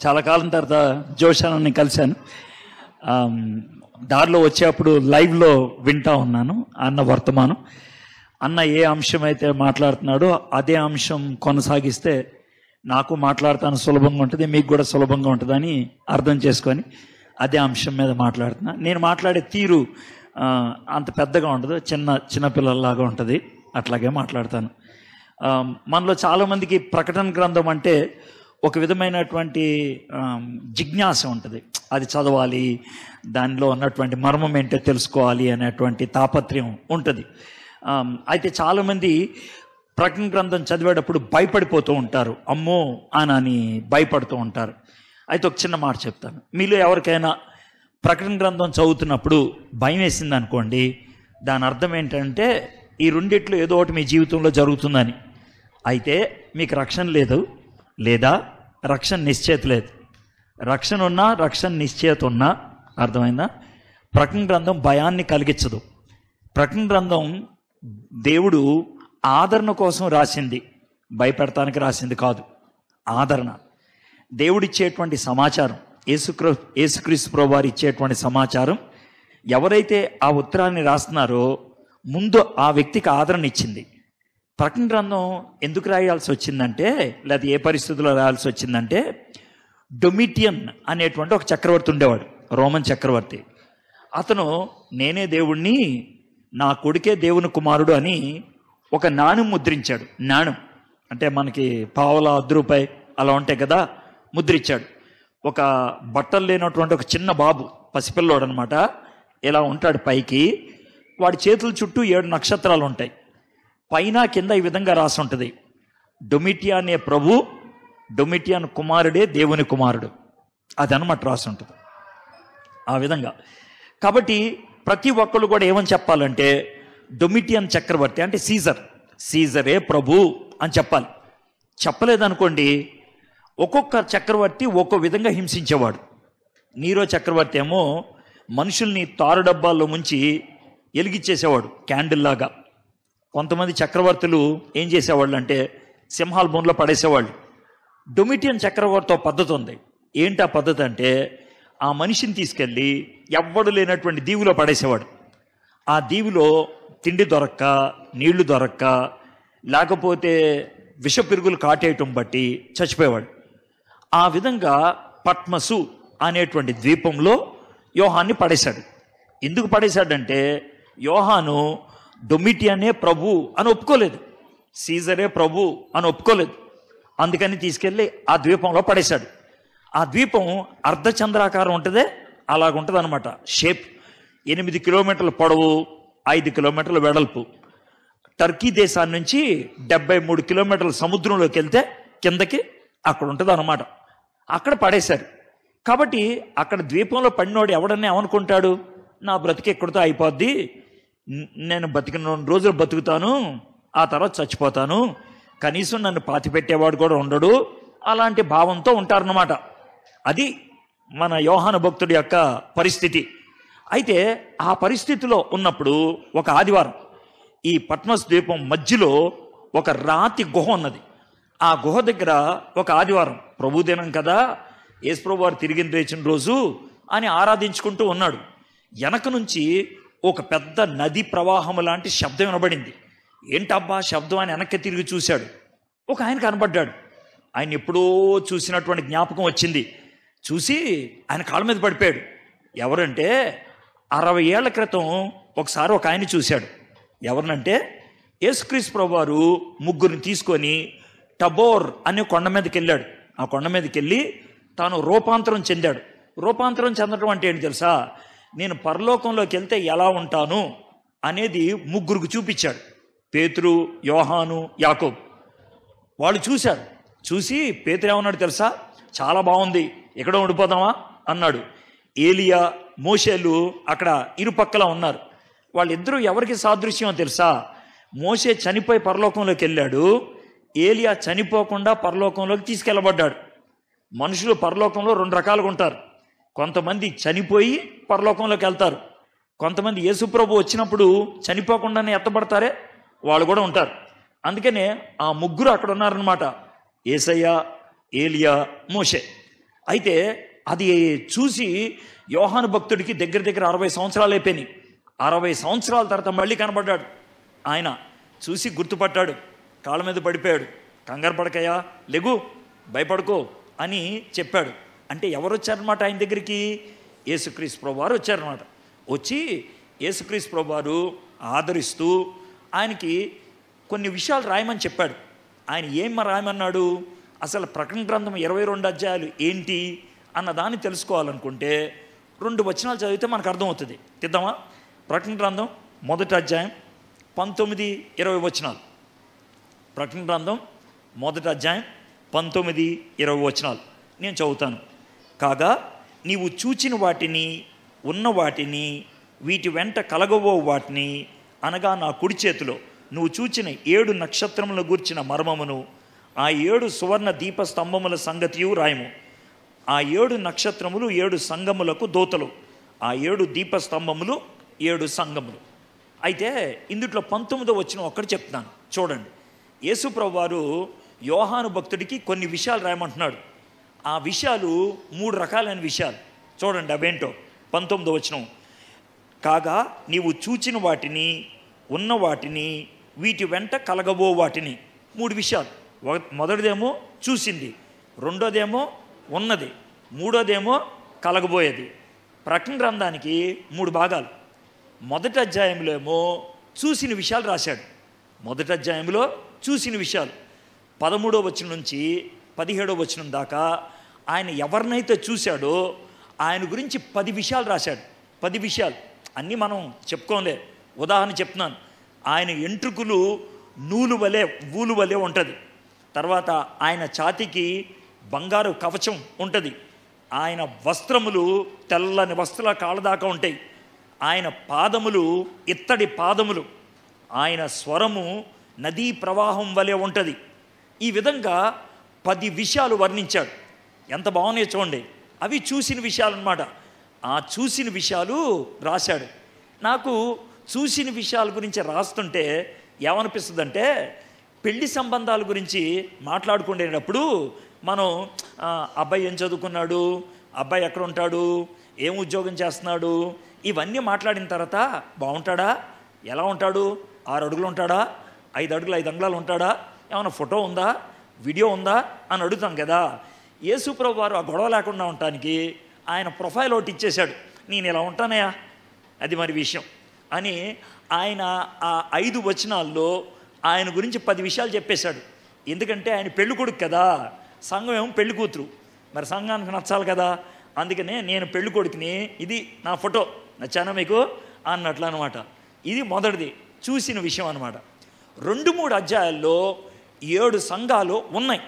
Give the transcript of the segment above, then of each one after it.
చాలా కాలం తర్వాత జోషాన్ని కలిశాను ఆమ్, దారిలో వచ్చేప్పుడు లైవ్లో వింటా ఉన్నాను అన్న వర్తమానం అన్న ఏ అంశం అయితే మాట్లాడుతున్నాడో అదే అంశం కొనసాగిస్తే నాకు మాట్లాడతాను సులభంగా ఉంటుంది మీకు కూడా సులభంగా ఉంటుందని అర్థం చేసుకొని అదే అంశం మీద మాట్లాడుతున్నా నేను మాట్లాడే తీరు ఆ, అంత పెద్దగా ఉండదు చిన్న చిన్నపిల్లల్లాగా ఉంటుంది అట్లాగే మాట్లాడతాను ఆ, మనలో చాలామందికి ప్రకటన గ్రంథం అంటే ఒక విధమైనటువంటి ఆ, జిజ్ఞాస ఉంటుంది అది చదవాలి దానిలో ఉన్నటువంటి మర్మం ఏంటో తెలుసుకోవాలి అనేటువంటి తాపత్రయం ఉంటుంది ఆ, అయితే చాలామంది ప్రకటన గ్రంథం చదివేటప్పుడు భయపడిపోతూ ఉంటారు అమ్మో అని అని భయపడుతూ ఉంటారు అయితే ఒక చిన్న మాట చెప్తాను మీలో ఎవరికైనా ప్రకటన గ్రంథం చదువుతున్నప్పుడు భయం వేసింది అనుకోండి దాని అర్థం ఏంటంటే ఈ రెండిట్లో ఏదో ఒకటి మీ జీవితంలో జరుగుతుందని అయితే మీకు రక్షణ లేదు లేదా రక్షణ నిశ్చయిత లేదు రక్షణ ఉన్నా రక్షణ నిశ్చయిత ఉన్నా అర్థమైందా ప్రకటన గ్రంథం భయాన్ని కలిగించదు ప్రకటన గ్రంథం దేవుడు ఆదరణ కోసం రాసింది భయపెడటానికి రాసింది కాదు ఆదరణ దేవుడిచ్చేటువంటి సమాచారం యేసుక్రీ యేసుక్రీస్తు ప్రభు వారు ఇచ్చేటువంటి సమాచారం ఎవరైతే ఆ ఉత్తరాన్ని రాస్తున్నారో ముందు ఆ వ్యక్తికి ఆదరణ ఇచ్చింది ప్రకటన గ్రంథం ఎందుకు రాయాల్సి వచ్చిందంటే లేదా ఏ పరిస్థితుల్లో రాయాల్సి వచ్చిందంటే డొమిటియన్ అనేటువంటి ఒక చక్రవర్తి ఉండేవాడు రోమన్ చక్రవర్తి అతను నేనే దేవుణ్ణి నా కొడుకే దేవుని కుమారుడు అని ఒక నాణం ముద్రించాడు నాణం అంటే మనకి పావల అర్ధ రూపాయి అలా ఉంటాయి కదా ముద్రించాడు ఒక బట్టలు లేనటువంటి ఒక చిన్న బాబు పసిపిల్లోడు అనమాట ఇలా ఉంటాడు పైకి వాడి చేతుల చుట్టూ ఏడు నక్షత్రాలు ఉంటాయి పైన కింద ఈ విధంగా రాసి ఉంటుంది డొమిటియా అనే ప్రభు డొమిటియాన్ కుమారుడే దేవుని కుమారుడు అదనమాట రాసి ఉంటుంది ఆ విధంగా కాబట్టి ప్రతి ఒక్కళ్ళు కూడా ఏమని చెప్పాలంటే డొమిటియన్ చక్రవర్తి అంటే సీజర్ సీజరే ప్రభు అని చెప్పాలి చెప్పలేదనుకోండి ఒక్కొక్క చక్రవర్తి ఒక్కో విధంగా హింసించేవాడు నీరో చక్రవర్తి ఏమో మనుషుల్ని తారు డబ్బాల్లో ముంచి ఎలిగిచ్చేసేవాడు క్యాండిల్ లాగా కొంతమంది చక్రవర్తులు ఏం చేసేవాళ్ళు అంటే సింహాల బోన్లో పడేసేవాళ్ళు డొమిటియన్ చక్రవర్తి పద్ధతి ఉంది ఏంటి ఆ పద్ధతి అంటే ఆ మనిషిని తీసుకెళ్ళి ఎవ్వడు లేనటువంటి దీవిలో పడేసేవాడు ఆ దీవిలో తిండి దొరక్క నీళ్లు దొరక్క లేకపోతే విష పిరుగులు కాటేయటం బట్టి చచ్చిపోయేవాడు ఆ విధంగా పద్మసు అనేటువంటి ద్వీపంలో యోహాన్ని పడేశాడు ఎందుకు పడేశాడంటే యోహాను డొమిటియనే ప్రభు అని ఒప్పుకోలేదు సీజరే ప్రభు అని ఒప్పుకోలేదు అందుకని తీసుకెళ్ళి ఆ ద్వీపంలో పడేశాడు ఆ ద్వీపం అర్ధచంద్రాకారం ఉంటుందే అలాగుంటుంది అనమాట షేప్ ఎనిమిది కిలోమీటర్ల పొడవు ఐదు కిలోమీటర్ల వెడల్పు టర్కీ దేశాన్ని నుంచి డెబ్బై మూడు కిలోమీటర్ల సముద్రంలోకి వెళ్తే కిందకి అక్కడ ఉంటుంది అనమాట అక్కడ పడేశారు కాబట్టి అక్కడ ద్వీపంలో పడినోడు ఎవడన్నా ఏమనుకుంటాడు నా బ్రతికి ఎక్కడితో అయిపోద్ది న- నేను బతికిన రెండు రోజులు బతుకుతాను ఆ తర్వాత చచ్చిపోతాను కనీసం నన్ను పాతి పెట్టేవాడు కూడా ఉండడు అలాంటి భావంతో ఉంటారన్నమాట అది మన యోహాను భక్తుడి యొక్క పరిస్థితి అయితే ఆ పరిస్థితిలో ఉన్నప్పుడు ఒక ఆదివారం ఈ పట్మస్ ద్వీపం మధ్యలో ఒక రాతి గుహ ఉన్నది ఆ గుహ దగ్గర ఒక ఆదివారం ప్రభు దినం కదా యేసుప్రభు వారు తిరిగి లేచిన రోజు అని ఆరాధించుకుంటూ ఉన్నాడు వెనక నుంచి ఒక పెద్ద నది ప్రవాహం లాంటి శబ్దం వినబడింది ఏంటబ్బా శబ్దం అని వెనక్కి తిరిగి చూశాడు ఒక ఆయన కనబడ్డాడు ఆయన ఎప్పుడో చూసినటువంటి జ్ఞాపకం వచ్చింది చూసి ఆయన కాళ్ళ మీద పడిపోయాడు ఎవరంటే అరవై ఏళ్ల క్రితం ఒకసారి ఒక ఆయన చూశాడు ఎవరినంటే యేసుక్రీస్తు ప్రభు వారు ముగ్గురిని తీసుకొని టబోర్ అనే కొండ మీదకి వెళ్ళాడు ఆ కొండ మీదకి వెళ్ళి తాను రూపాంతరం చెందాడు రూపాంతరం చెందడం అంటే ఏంటి తెలుసా నేను పరలోకంలోకి వెళ్తే ఎలా ఉంటాను అనేది ముగ్గురికి చూపించాడు పేతురు యోహాను యాకోబ్ వాళ్ళు చూశారు చూసి పేతురు ఏమన్నాడు తెలుసా చాలా బాగుంది ఎక్కడ ఉండిపోదామా అన్నాడు ఏలియా మోషేలు అక్కడ ఇరుపక్కల ఉన్నారు వాళ్ళిద్దరూ ఎవరికి సాదృశ్యం తెలుసా మోషే చనిపోయి పరలోకంలోకి వెళ్ళాడు ఏలియా చనిపోకుండా పరలోకంలోకి తీసుకెళ్ళబడ్డాడు మనుషులు పరలోకంలో రెండు రకాలుగా ఉంటారు కొంతమంది చనిపోయి పరలోకంలోకి వెళ్తారు కొంతమంది యేసుప్రభు వచ్చినప్పుడు చనిపోకుండానే ఎత్తబడతారే వాళ్ళు కూడా ఉంటారు అందుకనే ఆ ముగ్గురు అక్కడ ఉన్నారనమాట ఏసయ్య ఏలియా మోషే అయితే అది చూసి యోహాను భక్తుడికి దగ్గర దగ్గర అరవై సంవత్సరాలు అయిపోయినాయి అరవై సంవత్సరాల తర్వాత మళ్ళీ కనబడ్డాడు ఆయన చూసి గుర్తుపట్టాడు కాళ్ళ మీద పడిపోయాడు కంగారు పడకయ్యా లెగు భయపడుకో అని చెప్పాడు అంటే ఎవరు వచ్చారనమాట ఆయన దగ్గరికి యేసుక్రీస్తు ప్రభు వారు వచ్చారనమాట వచ్చి యేసుక్రీస్తు ప్రభు వారు ఆదరిస్తూ ఆయనకి కొన్ని విషయాలు రాయమని చెప్పాడు ఆయన ఏం రాయమన్నాడు అసలు ప్రకటన గ్రంథం ఇరవై రెండు అధ్యాయాలు ఏంటి అన్న దాన్ని తెలుసుకోవాలనుకుంటే రెండు వచనాలు చదివితే మనకు అర్థమవుతుంది తిద్దామా ప్రకటన గ్రంథం మొదటి అధ్యాయం పంతొమ్మిది ఇరవై వచనాలు ప్రకటన గ్రంథం మొదటి అధ్యాయం పంతొమ్మిది ఇరవై వచనాలు నేను చదువుతాను కాగా నీవు చూచిన వాటిని ఉన్న వాటిని వీటి వెంట కలగబో వాటిని అనగా నా కుడి చేతిలో నువ్వు చూచిన ఏడు నక్షత్రములను గూర్చిన మర్మమును ఆ ఏడు సువర్ణ దీప స్తంభముల సంగతియు రాయము ఆ ఏడు నక్షత్రములు ఏడు సంగములకు దోతలు ఆ ఏడు దీప స్తంభములు ఏడు సంగములు అయితే ఇందుట్లో పంతొమ్మిదో వచ్చిన ఒక్కటి చెప్తున్నాను చూడండి యేసుప్రభు వారు యోహాను భక్తుడికి కొన్ని విషయాలు రాయమంటున్నాడు ఆ విషయాలు మూడు రకాలైన విషయాలు చూడండి అవేంటో పంతొమ్మిదో వచ్చిన కాగా నీవు చూచిన వాటిని ఉన్న వాటిని వీటి వెంట కలగబో వాటిని మూడు విషయాలు ఒక- మొదటిదేమో చూసింది రెండోదేమో ఉన్నది మూడోదేమో కలగబోయేది ప్రకటన గ్రంథానికి మూడు భాగాలు మొదటి అధ్యాయంలో ఏమో చూసిన విషయాలు రాశాడు మొదటి అధ్యాయంలో చూసిన విషయాలు పదమూడో వచనం నుంచి పదిహేడో వచనం దాకా ఆయన ఎవరినైతే చూశాడో ఆయన గురించి పది విషయాలు రాశాడు పది విషయాలు అన్నీ మనం చెప్పుకోలే ఉదాహరణ చెప్తున్నాను ఆయన ఎంట్రుకులు నూలు వలె ఊలు వలె ఉంటుంది తర్వాత ఆయన ఛాతీకి బంగారు కవచం ఉంటుంది ఆయన వస్త్రములు తెల్లని వస్త్రాల కాళ్ళ దాకా ఉంటాయి ఆయన పాదములు ఇత్తడి పాదములు ఆయన స్వరము నదీ ప్రవాహం వలె ఉంటుంది ఈ విధంగా పది విషయాలు వర్ణించాడు ఎంత బాగున్నాయో చూడండి అవి చూసిన విషయాలు అనమాట ఆ చూసిన విషయాలు రాశాడు నాకు చూసిన విషయాల గురించి రాస్తుంటే ఏమనిపిస్తుందంటే పెళ్లి సంబంధాల గురించి మాట్లాడుకునేటప్పుడు మనం ఆ, అబ్బాయి ఏం చదువుకున్నాడు అబ్బాయి ఎక్కడ ఉంటాడు ఏం ఉద్యోగం చేస్తున్నాడు ఇవన్నీ మాట్లాడిన తర్వాత బాగుంటాడా ఎలా ఉంటాడు ఆరు అడుగులు ఉంటాడా ఐదు అడుగులు ఐదు అంగుళాలు ఉంటాడా ఏమైనా ఫోటో ఉందా వీడియో ఉందా అని అడుగుతాం కదా యేసుప్రభు వారు ఆ గొడవ లేకుండా ఉండటానికి ఆయన ప్రొఫైల్ ఒకటి ఇచ్చేశాడు నేను ఇలా ఉంటానయా అది మరి విషయం అని ఆయన ఆ ఐదు వచనాల్లో ఆయన గురించి పది విషయాలు చెప్పేశాడు ఎందుకంటే ఆయన పెళ్లి కొడుకు కదా సంఘం ఏమో పెళ్లి కూతురు మరి సంఘానికి నచ్చాలి కదా అందుకనే నేను పెళ్లి కొడుకుని ఇది నా ఫోటో నచ్చానా మీకు అన్నట్లు అనమాట ఇది మొదటిది చూసిన విషయం అనమాట రెండు మూడు అధ్యాయాల్లో ఏడు సంఘాలు ఉన్నాయి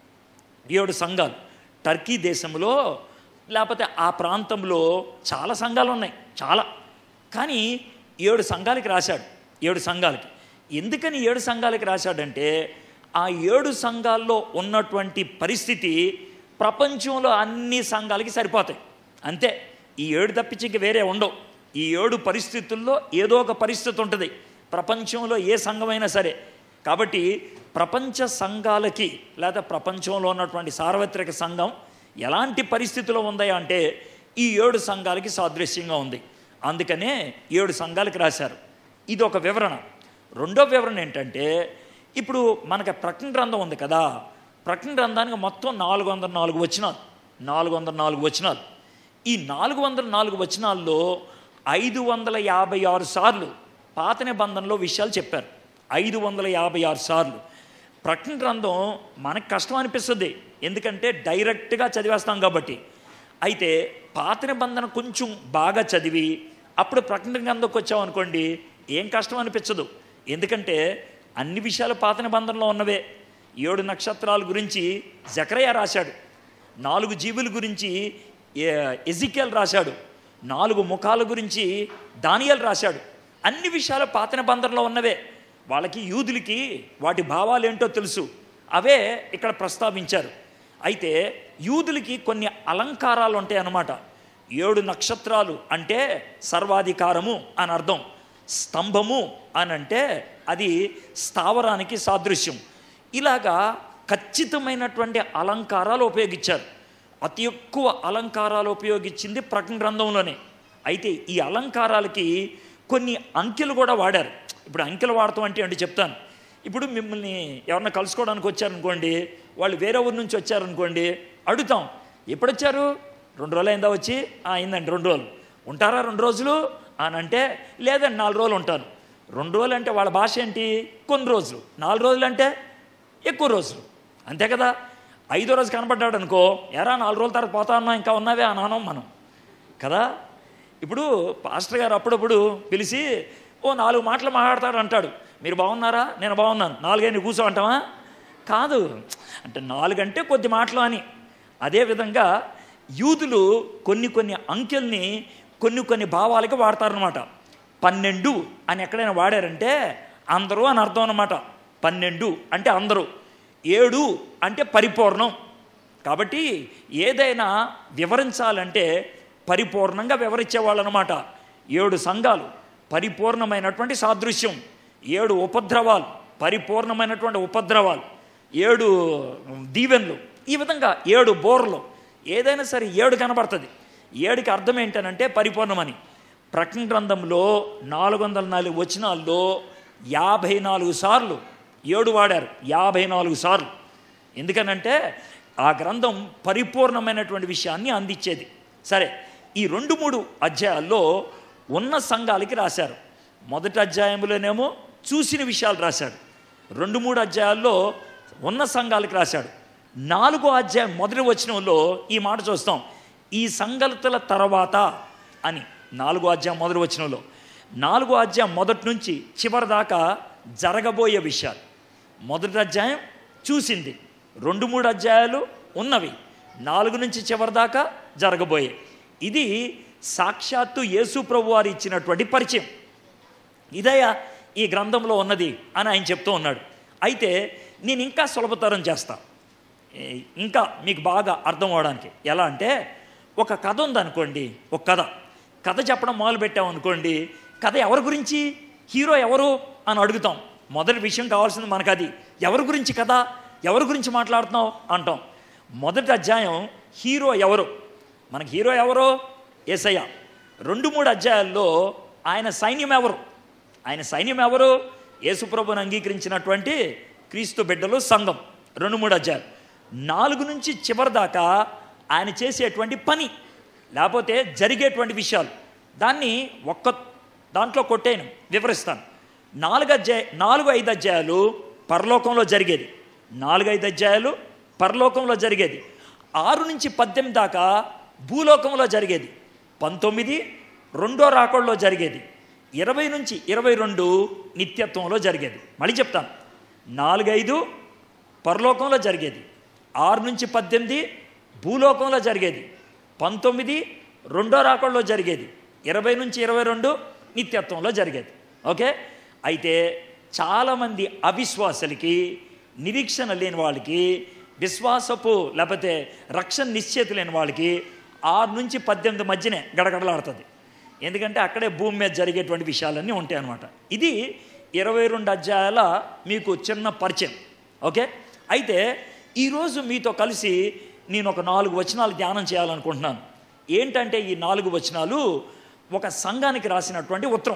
ఏడు సంఘాలు టర్కీ దేశంలో లేకపోతే ఆ ప్రాంతంలో చాలా సంఘాలు ఉన్నాయి చాలా కానీ ఏడు సంఘాలకి రాశాడు ఏడు సంఘాలకి ఎందుకని ఏడు సంఘాలకి రాశాడంటే ఆ ఏడు సంఘాల్లో ఉన్నటువంటి పరిస్థితి ప్రపంచంలో అన్ని సంఘాలకి సరిపోతాయి అంతే ఈ ఏడు తప్పించి ఇంక వేరే ఉండవు ఈ ఏడు పరిస్థితుల్లో ఏదో ఒక పరిస్థితి ఉంటుంది ప్రపంచంలో ఏ సంఘమైనా సరే కాబట్టి ప్రపంచ సంఘాలకి లేదా ప్రపంచంలో ఉన్నటువంటి సార్వత్రిక సంఘం ఎలాంటి పరిస్థితిలో ఉంది అంటే ఈ ఏడు సంఘాలకి సాదృశ్యంగా ఉంది అందుకనే ఏడు సంఘాలకి రాశారు ఇది ఒక వివరణ రెండో వివరణ ఏంటంటే ఇప్పుడు మనకి ప్రకటన గ్రంథం ఉంది కదా ప్రకటన గ్రంథానికి మొత్తం నాలుగు వందల నాలుగు వచనాలు నాలుగు వందల నాలుగు వచనాలు ఈ నాలుగు వందల నాలుగు వచనాల్లో ఐదు వందల యాభై ఆరు సార్లు పాత నిబంధనలో విషయాలు చెప్పారు ఐదు వందల యాభై ఆరు సార్లు ప్రకటన గ్రంథం మనకు కష్టం అనిపిస్తుంది ఎందుకంటే డైరెక్ట్గా చదివేస్తాం కాబట్టి అయితే పాత నిబంధన కొంచెం బాగా చదివి అప్పుడు ప్రకటన గ్రంథంకి వచ్చామనుకోండి ఏం కష్టం అనిపించదు ఎందుకంటే అన్ని విషయాలు పాత నిబంధనలో ఉన్నవే ఏడు నక్షత్రాల గురించి జకరయ్య రాశాడు నాలుగు జీవుల గురించి ఏ- ఎజికేల్ రాశాడు నాలుగు ముఖాల గురించి దానియల్ రాశాడు అన్ని విషయాలు పాత నిబంధనలో ఉన్నవే వాళ్ళకి యూదులకి వాటి భావాలు ఏంటో తెలుసు అవే ఇక్కడ ప్రస్తావించారు అయితే యూదులకి కొన్ని అలంకారాలు ఉంటాయి అన్నమాట ఏడు నక్షత్రాలు అంటే సర్వాధికారము అని అర్థం స్తంభము అని అంటే అది స్థావరానికి సాదృశ్యం ఇలాగా ఖచ్చితమైనటువంటి అలంకారాలు ఉపయోగించారు అతి ఎక్కువ అలంకారాలు ఉపయోగించింది ప్రకటన గ్రంథంలోనే అయితే ఈ అలంకారాలకి కొన్ని అంకెలు కూడా వాడారు ఇప్పుడు అంకెలు వాడతాం అంటే అంటే చెప్తాను ఇప్పుడు మిమ్మల్ని ఎవరన్నా కలుసుకోవడానికి వచ్చారనుకోండి వాళ్ళు వేరే ఊరి నుంచి వచ్చారనుకోండి అడుగుతాం ఎప్పుడు వచ్చారు రెండు రోజులు అయిందా వచ్చి "ఆ, అయిందండి రెండు రోజులు ఉంటారా రెండు రోజులు అని అంటే లేదండి నాలుగు రోజులు ఉంటాను రెండు రోజులు అంటే వాళ్ళ భాష ఏంటి కొన్ని రోజులు నాలుగు రోజులు అంటే ఎక్కువ రోజులు అంతే కదా ఐదో రోజు కనపడ్డాడు అనుకో ఎరా నాలుగు రోజుల తర్వాత పోతా ఉన్నా ఇంకా ఉన్నావే అని అనం మనం కదా ఇప్పుడు పాస్టర్ గారు అప్పుడప్పుడు పిలిచి ఓ నాలుగు మాటలు మాట్లాడతాడు అంటాడు మీరు బాగున్నారా నేను బాగున్నాను నాలుగైదు కూర్చో అంటావా కాదు అంటే నాలుగంటే కొద్ది మాటలు అని అదేవిధంగా యూదులు కొన్ని కొన్ని అంకెల్ని కొన్ని కొన్ని భావాలకి వాడతారనమాట పన్నెండు అని ఎక్కడైనా వాడారంటే అందరూ అని అర్థం అనమాట పన్నెండు అంటే అందరూ ఏడు అంటే పరిపూర్ణం కాబట్టి ఏదైనా వివరించాలంటే పరిపూర్ణంగా వివరించేవాళ్ళు అనమాట ఏడు సంఘాలు పరిపూర్ణమైనటువంటి సాదృశ్యం ఏడు ఉపద్రవాలు పరిపూర్ణమైనటువంటి ఉపద్రవాలు ఏడు దీవెన్లు ఈ విధంగా ఏడు బోర్లు ఏదైనా సరే ఏడు కనబడుతుంది ఏడుకి అర్థం ఏంటనంటే పరిపూర్ణమని ప్రకటన గ్రంథంలో నాలుగు వందల నాలుగు వచనాల్లో యాభై నాలుగు సార్లు ఏడు వాడారు యాభై నాలుగు సార్లు ఎందుకనంటే ఆ గ్రంథం పరిపూర్ణమైనటువంటి విషయాన్ని అందించేది సరే ఈ రెండు మూడు అధ్యాయాల్లో ఉన్న సంఘాలకి రాశారు మొదటి అధ్యాయంలోనేమో చూసిన విషయాలు రాశాడు రెండు మూడు అధ్యాయాల్లో ఉన్న సంఘాలకి రాశాడు నాలుగో అధ్యాయం మొదటి వచనంలో ఈ మాట చూస్తాం ఈ సంగతుల తర్వాత అని నాలుగో అధ్యాయం మొదటి వచనంలో నాలుగో అధ్యాయం మొదటి నుంచి చివరి దాకా జరగబోయే విషయాలు మొదటి అధ్యాయం చూసింది రెండు మూడు అధ్యాయాలు ఉన్నవి నాలుగు నుంచి చివరి దాకా జరగబోయే ఇది సాక్షాత్తు యేసు ప్రభు వారు ఇచ్చినటువంటి పరిచయం ఇదయ్యా ఈ గ్రంథంలో ఉన్నది అని ఆయన చెప్తూ ఉన్నాడు అయితే నేను ఇంకా సులభతరం చేస్తా ఏ, ఇంకా మీకు బాగా అర్థం అవడానికి ఎలా అంటే ఒక కథ ఉందనుకోండి ఒక కథ కథ చెప్పడం మొదలు పెట్టామనుకోండి కథ ఎవరి గురించి హీరో ఎవరు అని అడుగుతాం మొదటి విషయం కావాల్సింది మనకు అది ఎవరి గురించి కథ ఎవరి గురించి మాట్లాడుతున్నావు అంటాం మొదటి అధ్యాయం హీరో ఎవరు మనకి హీరో ఎవరు ఏసయ్య రెండు మూడు అధ్యాయాల్లో ఆయన సైన్యం ఎవరు ఆయన సైన్యం ఎవరు యేసుప్రభుని అంగీకరించినటువంటి క్రీస్తు బిడ్డలు సంఘం రెండు మూడు అధ్యాయాలు నాలుగు నుంచి చివరి దాకా ఆయన చేసేటువంటి పని లేకపోతే జరిగేటువంటి విషయాలు దాన్ని ఒక్క దాంట్లో కొట్టేను వివరిస్తాను నాలుగు అధ్యాయ నాలుగు ఐదు అధ్యాయాలు పరలోకంలో జరిగేది నాలుగు ఐదు అధ్యాయాలు పరలోకంలో జరిగేది ఆరు నుంచి పద్దెనిమిది దాకా భూలోకంలో జరిగేది పంతొమ్మిది రెండో రాకడలో జరిగేది ఇరవై నుంచి ఇరవై రెండు నిత్యత్వంలో జరిగేది మళ్ళీ చెప్తాను నాలుగైదు పరలోకంలో జరిగేది ఆరు నుంచి పద్దెనిమిది భూలోకంలో జరిగేది పంతొమ్మిది రెండో రాకడలో జరిగేది ఇరవై నుంచి ఇరవై రెండు నిత్యత్వంలో జరిగేది ఓకే అయితే చాలామంది అవిశ్వాసులకి నిరీక్షణ లేని వాళ్ళకి విశ్వాసపు లేకపోతే రక్షణ నిశ్చేత లేని వాళ్ళకి ఆరు నుంచి పద్దెనిమిది మధ్యనే గడగడలాడుతుంది ఎందుకంటే అక్కడే భూమి మీద జరిగేటువంటి విషయాలన్నీ ఉంటాయి అన్నమాట ఇది ఇరవై రెండు అధ్యాయాల మీకు చిన్న పరిచయం ఓకే అయితే ఈరోజు మీతో కలిసి నేను ఒక నాలుగు వచనాలు ధ్యానం చేయాలనుకుంటున్నాను ఏంటంటే ఈ నాలుగు వచనాలు ఒక సంఘానికి రాసినటువంటి ఉత్తరం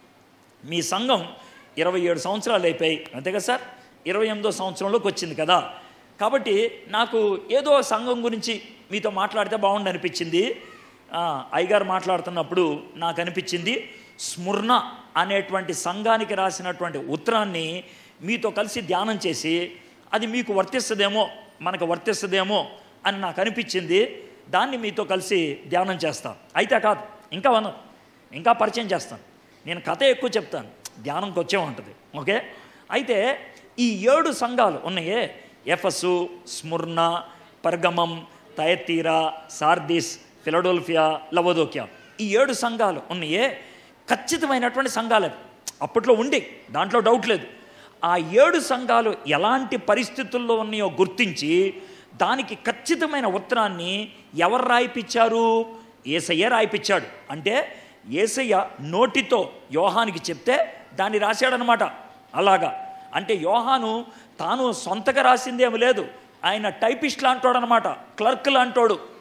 మీ సంఘం ఇరవై ఏడు సంవత్సరాలు అయిపోయాయి అంతే కదా సార్ ఇరవై ఎనిమిదో సంవత్సరంలోకి వచ్చింది కదా కాబట్టి నాకు ఏదో సంఘం గురించి మీతో మాట్లాడితే బాగుండి అనిపించింది ఆ, అయ్యగారు మాట్లాడుతున్నప్పుడు నాకు అనిపించింది స్మృణ అనేటువంటి సంఘానికి రాసినటువంటి ఉత్తరాన్ని మీతో కలిసి ధ్యానం చేసి అది మీకు వర్తిస్తుందేమో మనకు వర్తిస్తుందేమో అని నాకు అనిపించింది దాన్ని మీతో కలిసి ధ్యానం చేస్తాను అయితే కాదు ఇంకా వనం ఇంకా పరిచయం చేస్తాను నేను కథ ఎక్కువ చెప్తాను ధ్యానంకి వచ్చే ఉంటుంది ఓకే అయితే ఈ ఏడు సంఘాలు ఉన్నాయే ఎఫసు స్ముర్ణ పర్గమం తయతీరా సార్దిస్ ఫిలడోల్ఫియా లవదోక్యా ఈ ఏడు సంఘాలు ఉన్నాయే ఖచ్చితమైనటువంటి సంఘాలు అవి అప్పట్లో ఉండే దాంట్లో డౌట్ లేదు ఆ ఏడు సంఘాలు ఎలాంటి పరిస్థితుల్లో ఉన్నాయో గుర్తించి దానికి ఖచ్చితమైన ఉత్తరాన్ని ఎవరు రాయిపించారు ఏసయ్య రాయిపించాడు అంటే ఏసయ్య నోటితో యోహానికి చెప్తే దాన్ని రాశాడనమాట అలాగా అంటే యోహాను తాను సొంతగా రాసిందేమి లేదు ఆయన టైపిస్ట్ లాంటోడు అనమాట క్లర్క్ లాంటోడు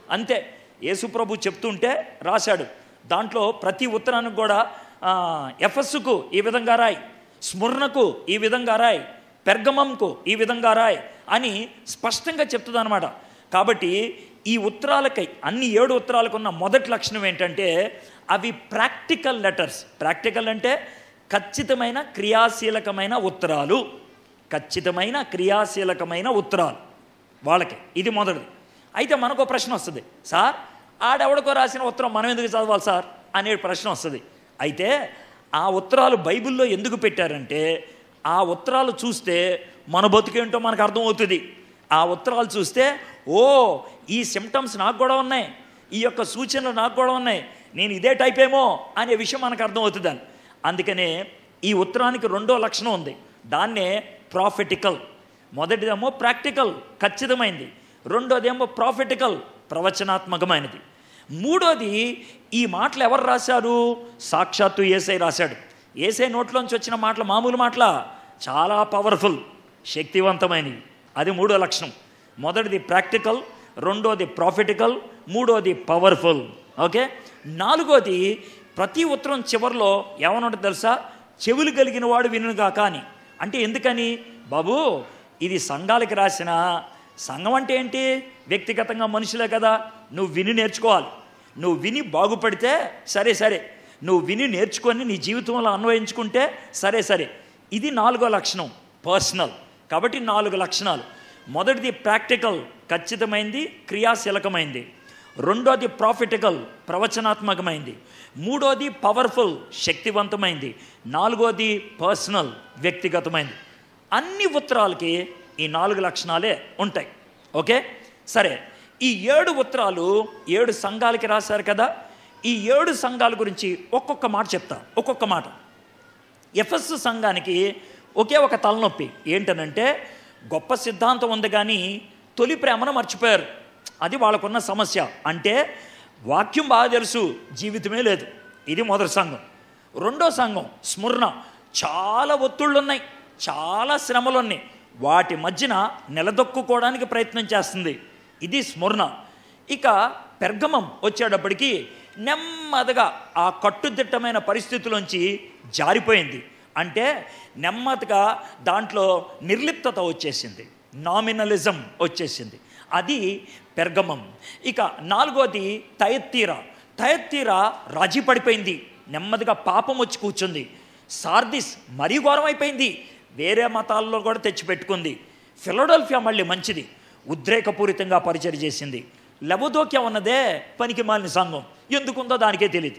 అంతే యేసుప్రభు చెప్తుంటే రాశాడు దాంట్లో ప్రతి ఉత్తరానికి కూడా ఆ, ఎఫస్సుకు ఈ విధంగా రాయి స్ముర్ణకు ఈ విధంగా రాయి పెర్గమంకు ఈ విధంగా రాయి అని స్పష్టంగా చెప్తుంది కాబట్టి ఈ ఉత్తరాలకై అన్ని ఏడు ఉత్తరాలకు ఉన్న మొదటి లక్షణం ఏంటంటే అవి ప్రాక్టికల్ లెటర్స్ ప్రాక్టికల్ అంటే ఖచ్చితమైన క్రియాశీలకమైన ఉత్తరాలు ఖచ్చితమైన క్రియాశీలకమైన ఉత్తరాలు వాళ్ళకి ఇది మొదటిది అయితే మనకు ఒక ప్రశ్న వస్తుంది సార్ ఆడెవడికో రాసిన ఉత్తరం మనం ఎందుకు చదవాలి సార్ అనే ప్రశ్న వస్తుంది అయితే ఆ ఉత్తరాలు బైబిల్లో ఎందుకు పెట్టారంటే ఆ ఉత్తరాలు చూస్తే మన బతుకేంటో మనకు అర్థమవుతుంది ఆ ఉత్తరాలు చూస్తే ఓ ఈ సిమ్టమ్స్ నాకు కూడా ఉన్నాయి ఈ యొక్క సూచనలు నాకు కూడా ఉన్నాయి నేను ఇదే టైప్ ఏమో అనే విషయం మనకు అర్థమవుతుంది అని అందుకనే ఈ ఉత్తరానికి రెండో లక్షణం ఉంది దాన్నే ప్రాఫిటికల్ మొదటిదేమో ప్రాక్టికల్ ఖచ్చితమైంది రెండోదేమో ప్రాఫిటికల్ ప్రవచనాత్మకమైనది మూడోది ఈ మాటలు ఎవరు రాశారు సాక్షాత్తు ఏసై రాశాడు ఏసై నోట్లోంచి వచ్చిన మాటలు మామూలు మాటల చాలా పవర్ఫుల్ శక్తివంతమైనవి అది మూడో లక్షణం మొదటిది ప్రాక్టికల్ రెండోది ప్రాఫిటికల్ మూడోది పవర్ఫుల్ ఓకే నాలుగోది ప్రతి ఉత్తరం చివరిలో ఏమనుంటుంది తెలుసా చెవులు కలిగిన వాడు వినుగా కానీ అంటే ఎందుకని బాబు ఇది సంఘాలకి రాసిన సంఘం అంటే ఏంటి వ్యక్తిగతంగా మనుషులే కదా నువ్వు విని నేర్చుకోవాలి నువ్వు విని బాగుపడితే సరే సరే నువ్వు విని నేర్చుకొని నీ జీవితంలో అన్వయించుకుంటే సరే సరే ఇది నాలుగో లక్షణం పర్సనల్ కాబట్టి నాలుగు లక్షణాలు మొదటిది ప్రాక్టికల్ ఖచ్చితమైంది క్రియాశీలకమైంది రెండోది ప్రాఫిటికల్ ప్రవచనాత్మకమైంది మూడోది పవర్ఫుల్ శక్తివంతమైంది నాలుగోది పర్సనల్ వ్యక్తిగతమైంది అన్ని ఉత్తరాలకి ఈ నాలుగు లక్షణాలే ఉంటాయి ఓకే సరే ఈ ఏడు ఉత్తరాలు ఏడు సంఘాలకి రాశారు కదా ఈ ఏడు సంఘాల గురించి ఒక్కొక్క మాట చెప్తా ఒక్కొక్క మాట ఎఫ్ఎస్ సంఘానికి ఒకే ఒక తలనొప్పి ఏంటనంటే గొప్ప సిద్ధాంతం ఉంది కానీ తొలి ప్రేమను మర్చిపోయారు అది వాళ్ళకున్న సమస్య అంటే వాక్యం బాగా తెలుసు జీవితమే లేదు ఇది మొదటి సంఘం రెండో సంఘం స్మరణ చాలా ఒత్తిళ్ళు ఉన్నాయి చాలా శ్రమలు ఉన్నాయి వాటి మధ్యన నిలదొక్కుకోవడానికి ప్రయత్నం చేస్తుంది ఇది స్మరణ ఇక పెర్గమం వచ్చేటప్పటికి నెమ్మదిగా ఆ కట్టుదిట్టమైన పరిస్థితులోంచి జారిపోయింది అంటే నెమ్మదిగా దాంట్లో నిర్లిప్తత వచ్చేసింది నామినలిజం వచ్చేసింది అది పెర్గమం ఇక నాలుగోది తయత్తీరా తయత్తీరా రాజీ పడిపోయింది నెమ్మదిగా పాపం వచ్చి కూర్చుంది సార్దిస్ మరీ ఘోరం అయిపోయింది వేరే మతాల్లో కూడా తెచ్చిపెట్టుకుంది ఫిలడెల్ఫియా మళ్ళీ మంచిది ఉద్రేకపూరితంగా పరిచయం చేసింది లబోదోక్యం ఉన్నదే పనికి మాలిన సంఘం ఎందుకుందో దానికే తెలియదు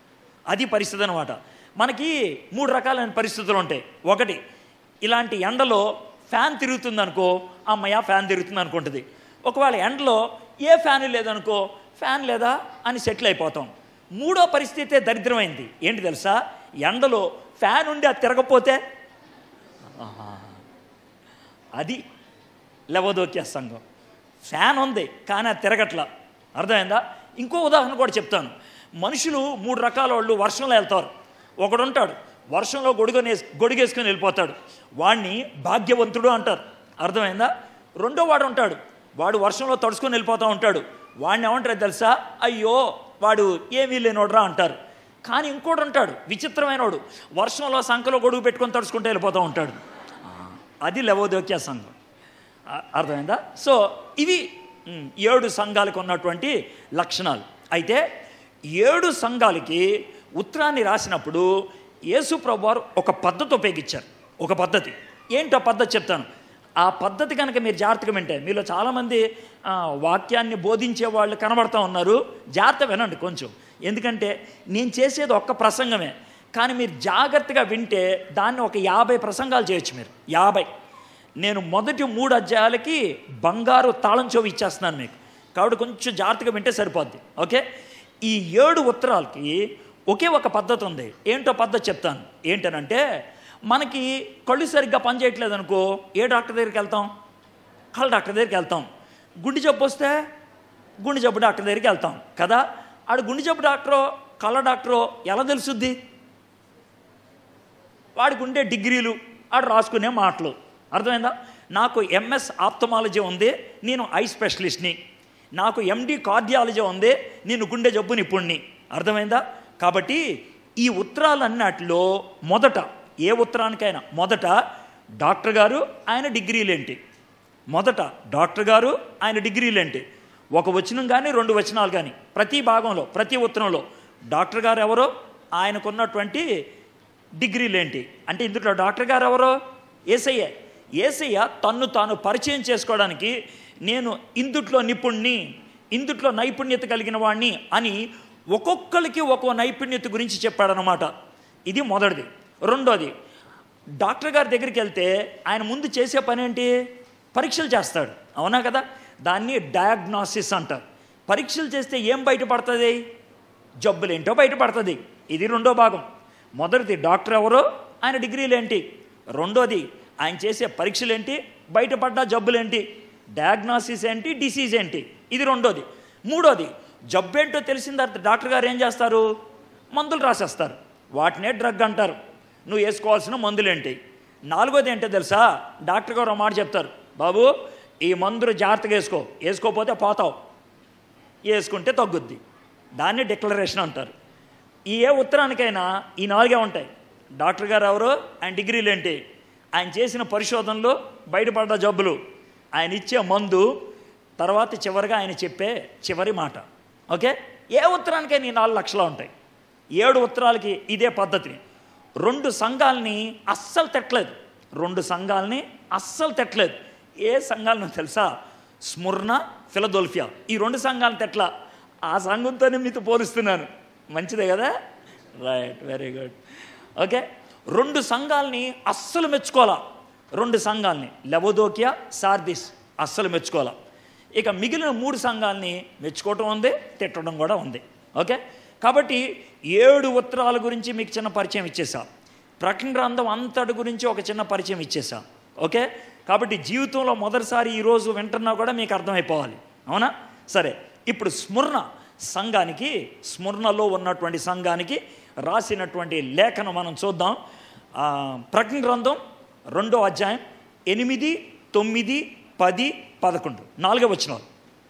అది పరిస్థితి అనమాట మనకి మూడు రకాలైన పరిస్థితులు ఉంటాయి ఒకటి ఇలాంటి ఎండలో ఫ్యాన్ తిరుగుతుంది అనుకో అమ్మయ్య ఫ్యాన్ తిరుగుతుంది అనుకుంటుంది ఒకవేళ ఎండలో ఏ ఫ్యాన్ లేదనుకో ఫ్యాన్ లేదా అని సెటిల్ అయిపోతాం మూడో పరిస్థితే దరిద్రమైంది ఏంటి తెలుసా ఎండలో ఫ్యాన్ ఉండి అది తిరగపోతే ఆహా. అది లవదోక్య సంఘం ఫ్యాన్ ఉంది కానీ అది తిరగట్ల అర్థమైందా ఇంకో ఉదాహరణ కూడా చెప్తాను మనుషులు మూడు రకాల వాళ్ళు వర్షంలో వెళ్తారు ఒకడు ఉంటాడు వర్షంలో గొడుగనే గొడుగేసుకొని వెళ్ళిపోతాడు వాడిని భాగ్యవంతుడు అంటారు అర్థమైందా రెండో వాడు ఉంటాడు వాడు వర్షంలో తడుచుకొని వెళ్ళిపోతూ ఉంటాడు వాడిని ఏమంటారు తెలుసా అయ్యో వాడు ఏమీ లేనోడ్రా అంటారు కానీ ఇంకోటి ఉంటాడు విచిత్రమైనవాడు వర్షంలో సంఖలో గొడుగు పెట్టుకొని తడుచుకుంటూ వెళ్ళిపోతూ ఉంటాడు ఆ, అది లవోదోక్య సంఘం అ- అర్థమైందా సో ఇవి మ్, ఏడు సంఘాలకు ఉన్నటువంటి లక్షణాలు అయితే ఏడు సంఘాలకి ఉత్తరాన్ని రాసినప్పుడు యేసు ప్రభు వారు ఒక పద్ధతి ఉపయోగించారు ఒక పద్ధతి ఏంటో పద్ధతి చెప్తాను ఆ పద్ధతి కనుక మీరు జాగ్రత్తగా వింటే మీలో చాలామంది ఆ, వాక్యాన్ని బోధించే వాళ్ళు కనబడతా ఉన్నారు జాగ్రత్త వినండి కొంచెం ఎందుకంటే నేను చేసేది ఒక్క ప్రసంగమే కానీ మీరు జాగ్రత్తగా వింటే దాన్ని ఒక యాభై ప్రసంగాలు చేయొచ్చు మీరు యాభై నేను మొదటి మూడు అధ్యాయాలకి బంగారు తాళం చెవి ఇచ్చేస్తున్నాను మీకు కాబట్టి కొంచెం జాగ్రత్తగా వింటే సరిపోద్ది ఓకే ఈ ఏడు ఉత్తరాలకి ఒకే ఒక పద్ధతి ఉంది ఏంటో పద్ధతి చెప్తాను ఏంటనంటే మనకి కళ్ళు సరిగ్గా పనిచేయట్లేదు అనుకో ఏ డాక్టర్ దగ్గరికి వెళ్తాం కళ్ళ డాక్టర్ దగ్గరికి వెళ్తాం గుండె జబ్బు వస్తే గుండె జబ్బు డాక్టర్ దగ్గరికి వెళ్తాం కదా ఆడు గుండె జబ్బు డాక్టరో కళ్ళ డాక్టరో ఎలా తెలుసుద్ది వాడికి ఉండే డిగ్రీలు ఆడు రాసుకునే మాటలు అర్థమైందా నాకు ఎంఎస్ ఆప్తమాలజీ ఉంది నేను ఐ స్పెషలిస్ట్ని నాకు ఎండి కార్డియాలజీ ఉంది నేను గుండె జబ్బు నిపుణ్ణి అర్థమైందా కాబట్టి ఈ ఉత్తరాలన్నిటిలో మొదట ఏ ఉత్తరానికైనా మొదట డాక్టర్ గారు ఆయన డిగ్రీలేంటి మొదట డాక్టర్ గారు ఆయన డిగ్రీలేంటి ఒక వచనం కానీ రెండు వచనాలు కానీ ప్రతి భాగంలో ప్రతి ఉత్తరంలో డాక్టర్ గారు ఎవరో ఆయనకున్నటువంటి డిగ్రీలేంటి అంటే ఇందులో డాక్టర్ గారు ఎవరో ఏసయ్య ఏసయ్య తన్ను తాను పరిచయం చేసుకోవడానికి నేను ఇందుట్లో నిపుణ్ణి ఇందుట్లో నైపుణ్యత కలిగిన వాడిని అని ఒక్కొక్కరికి ఒక్కో నైపుణ్యత గురించి చెప్పాడనమాట ఇది మొదటిది రెండోది డాక్టర్ గారి దగ్గరికి వెళ్తే ఆయన ముందు చేసే పని ఏంటి పరీక్షలు చేస్తాడు అవునా కదా దాన్ని డయాగ్నాసిస్ అంటారు పరీక్షలు చేస్తే ఏం బయటపడుతుంది జబ్బులేంటో బయటపడుతుంది ఇది రెండో భాగం మొదటిది డాక్టర్ ఎవరో ఆయన డిగ్రీలు ఏంటి రెండోది ఆయన చేసే పరీక్షలు ఏంటి బయటపడ్డ జబ్బులేంటి డయాగ్నాసిస్ ఏంటి డిసీజ్ ఏంటి ఇది రెండోది మూడోది జబ్బు ఏంటో తెలిసిన తర్వాత డాక్టర్ గారు ఏం చేస్తారు మందులు రాసేస్తారు వాటినే డ్రగ్ అంటారు నువ్వు వేసుకోవాల్సిన మందులేంటి నాలుగోది ఏంటో తెలుసా డాక్టర్ గారు ఒక మాట చెప్తారు బాబు ఈ మందులు జాగ్రత్తగా వేసుకో వేసుకోకపోతే పోతావు వేసుకుంటే తగ్గుద్ది దాన్ని డిక్లరేషన్ అంటారు ఈ ఏ ఉత్తరానికైనా ఈ నాలుగే ఉంటాయి డాక్టర్ గారు ఎవరో ఆయన డిగ్రీలు ఏంటి ఆయన చేసిన పరిశోధనలు బయటపడ్డ జబ్బులు ఆయన ఇచ్చే మందు తర్వాత చివరిగా ఆయన చెప్పే చివరి మాట ఓకే ఏ ఉత్తరానికైనా ఈ నాలుగు లక్షలు ఉంటాయి ఏడు ఉత్తరాలకి ఇదే పద్ధతి రెండు సంఘాలని అస్సలు తెట్టలేదు రెండు సంఘాలని అస్సలు తెట్టలేదు ఏ సంఘాలను తెలుసా స్ముర్ణ ఫిలదొల్ఫియా ఈ రెండు సంఘాలను తెట్ల ఆ సంఘంతోనే మీతో పోలుస్తున్నాను మంచిదే కదా రైట్ వెరీ గుడ్ ఓకే రెండు సంఘాలని అస్సలు మెచ్చుకోవాలా రెండు సంఘాలని లెవోదోకియా సార్దిస్ అస్సలు మెచ్చుకోవాలా ఇక మిగిలిన మూడు సంఘాలని మెచ్చుకోవటం ఉంది తిట్టడం కూడా ఉంది ఓకే కాబట్టి ఏడు ఉత్తరాల గురించి మీకు చిన్న పరిచయం ఇచ్చేసా ప్రకటన గ్రంథం అంతటి గురించి ఒక చిన్న పరిచయం ఇచ్చేసా ఓకే కాబట్టి జీవితంలో మొదటిసారి ఈరోజు వింటున్నా కూడా మీకు అర్థమైపోవాలి అవునా సరే ఇప్పుడు స్మరణ సంఘానికి స్మరణలో ఉన్నటువంటి సంఘానికి రాసినటువంటి లేఖను మనం చూద్దాం ఆ, ప్రకటన గ్రంథం రెండో అధ్యాయం ఎనిమిది తొమ్మిది పది పదకొండు నాలుగే వచ్చినారు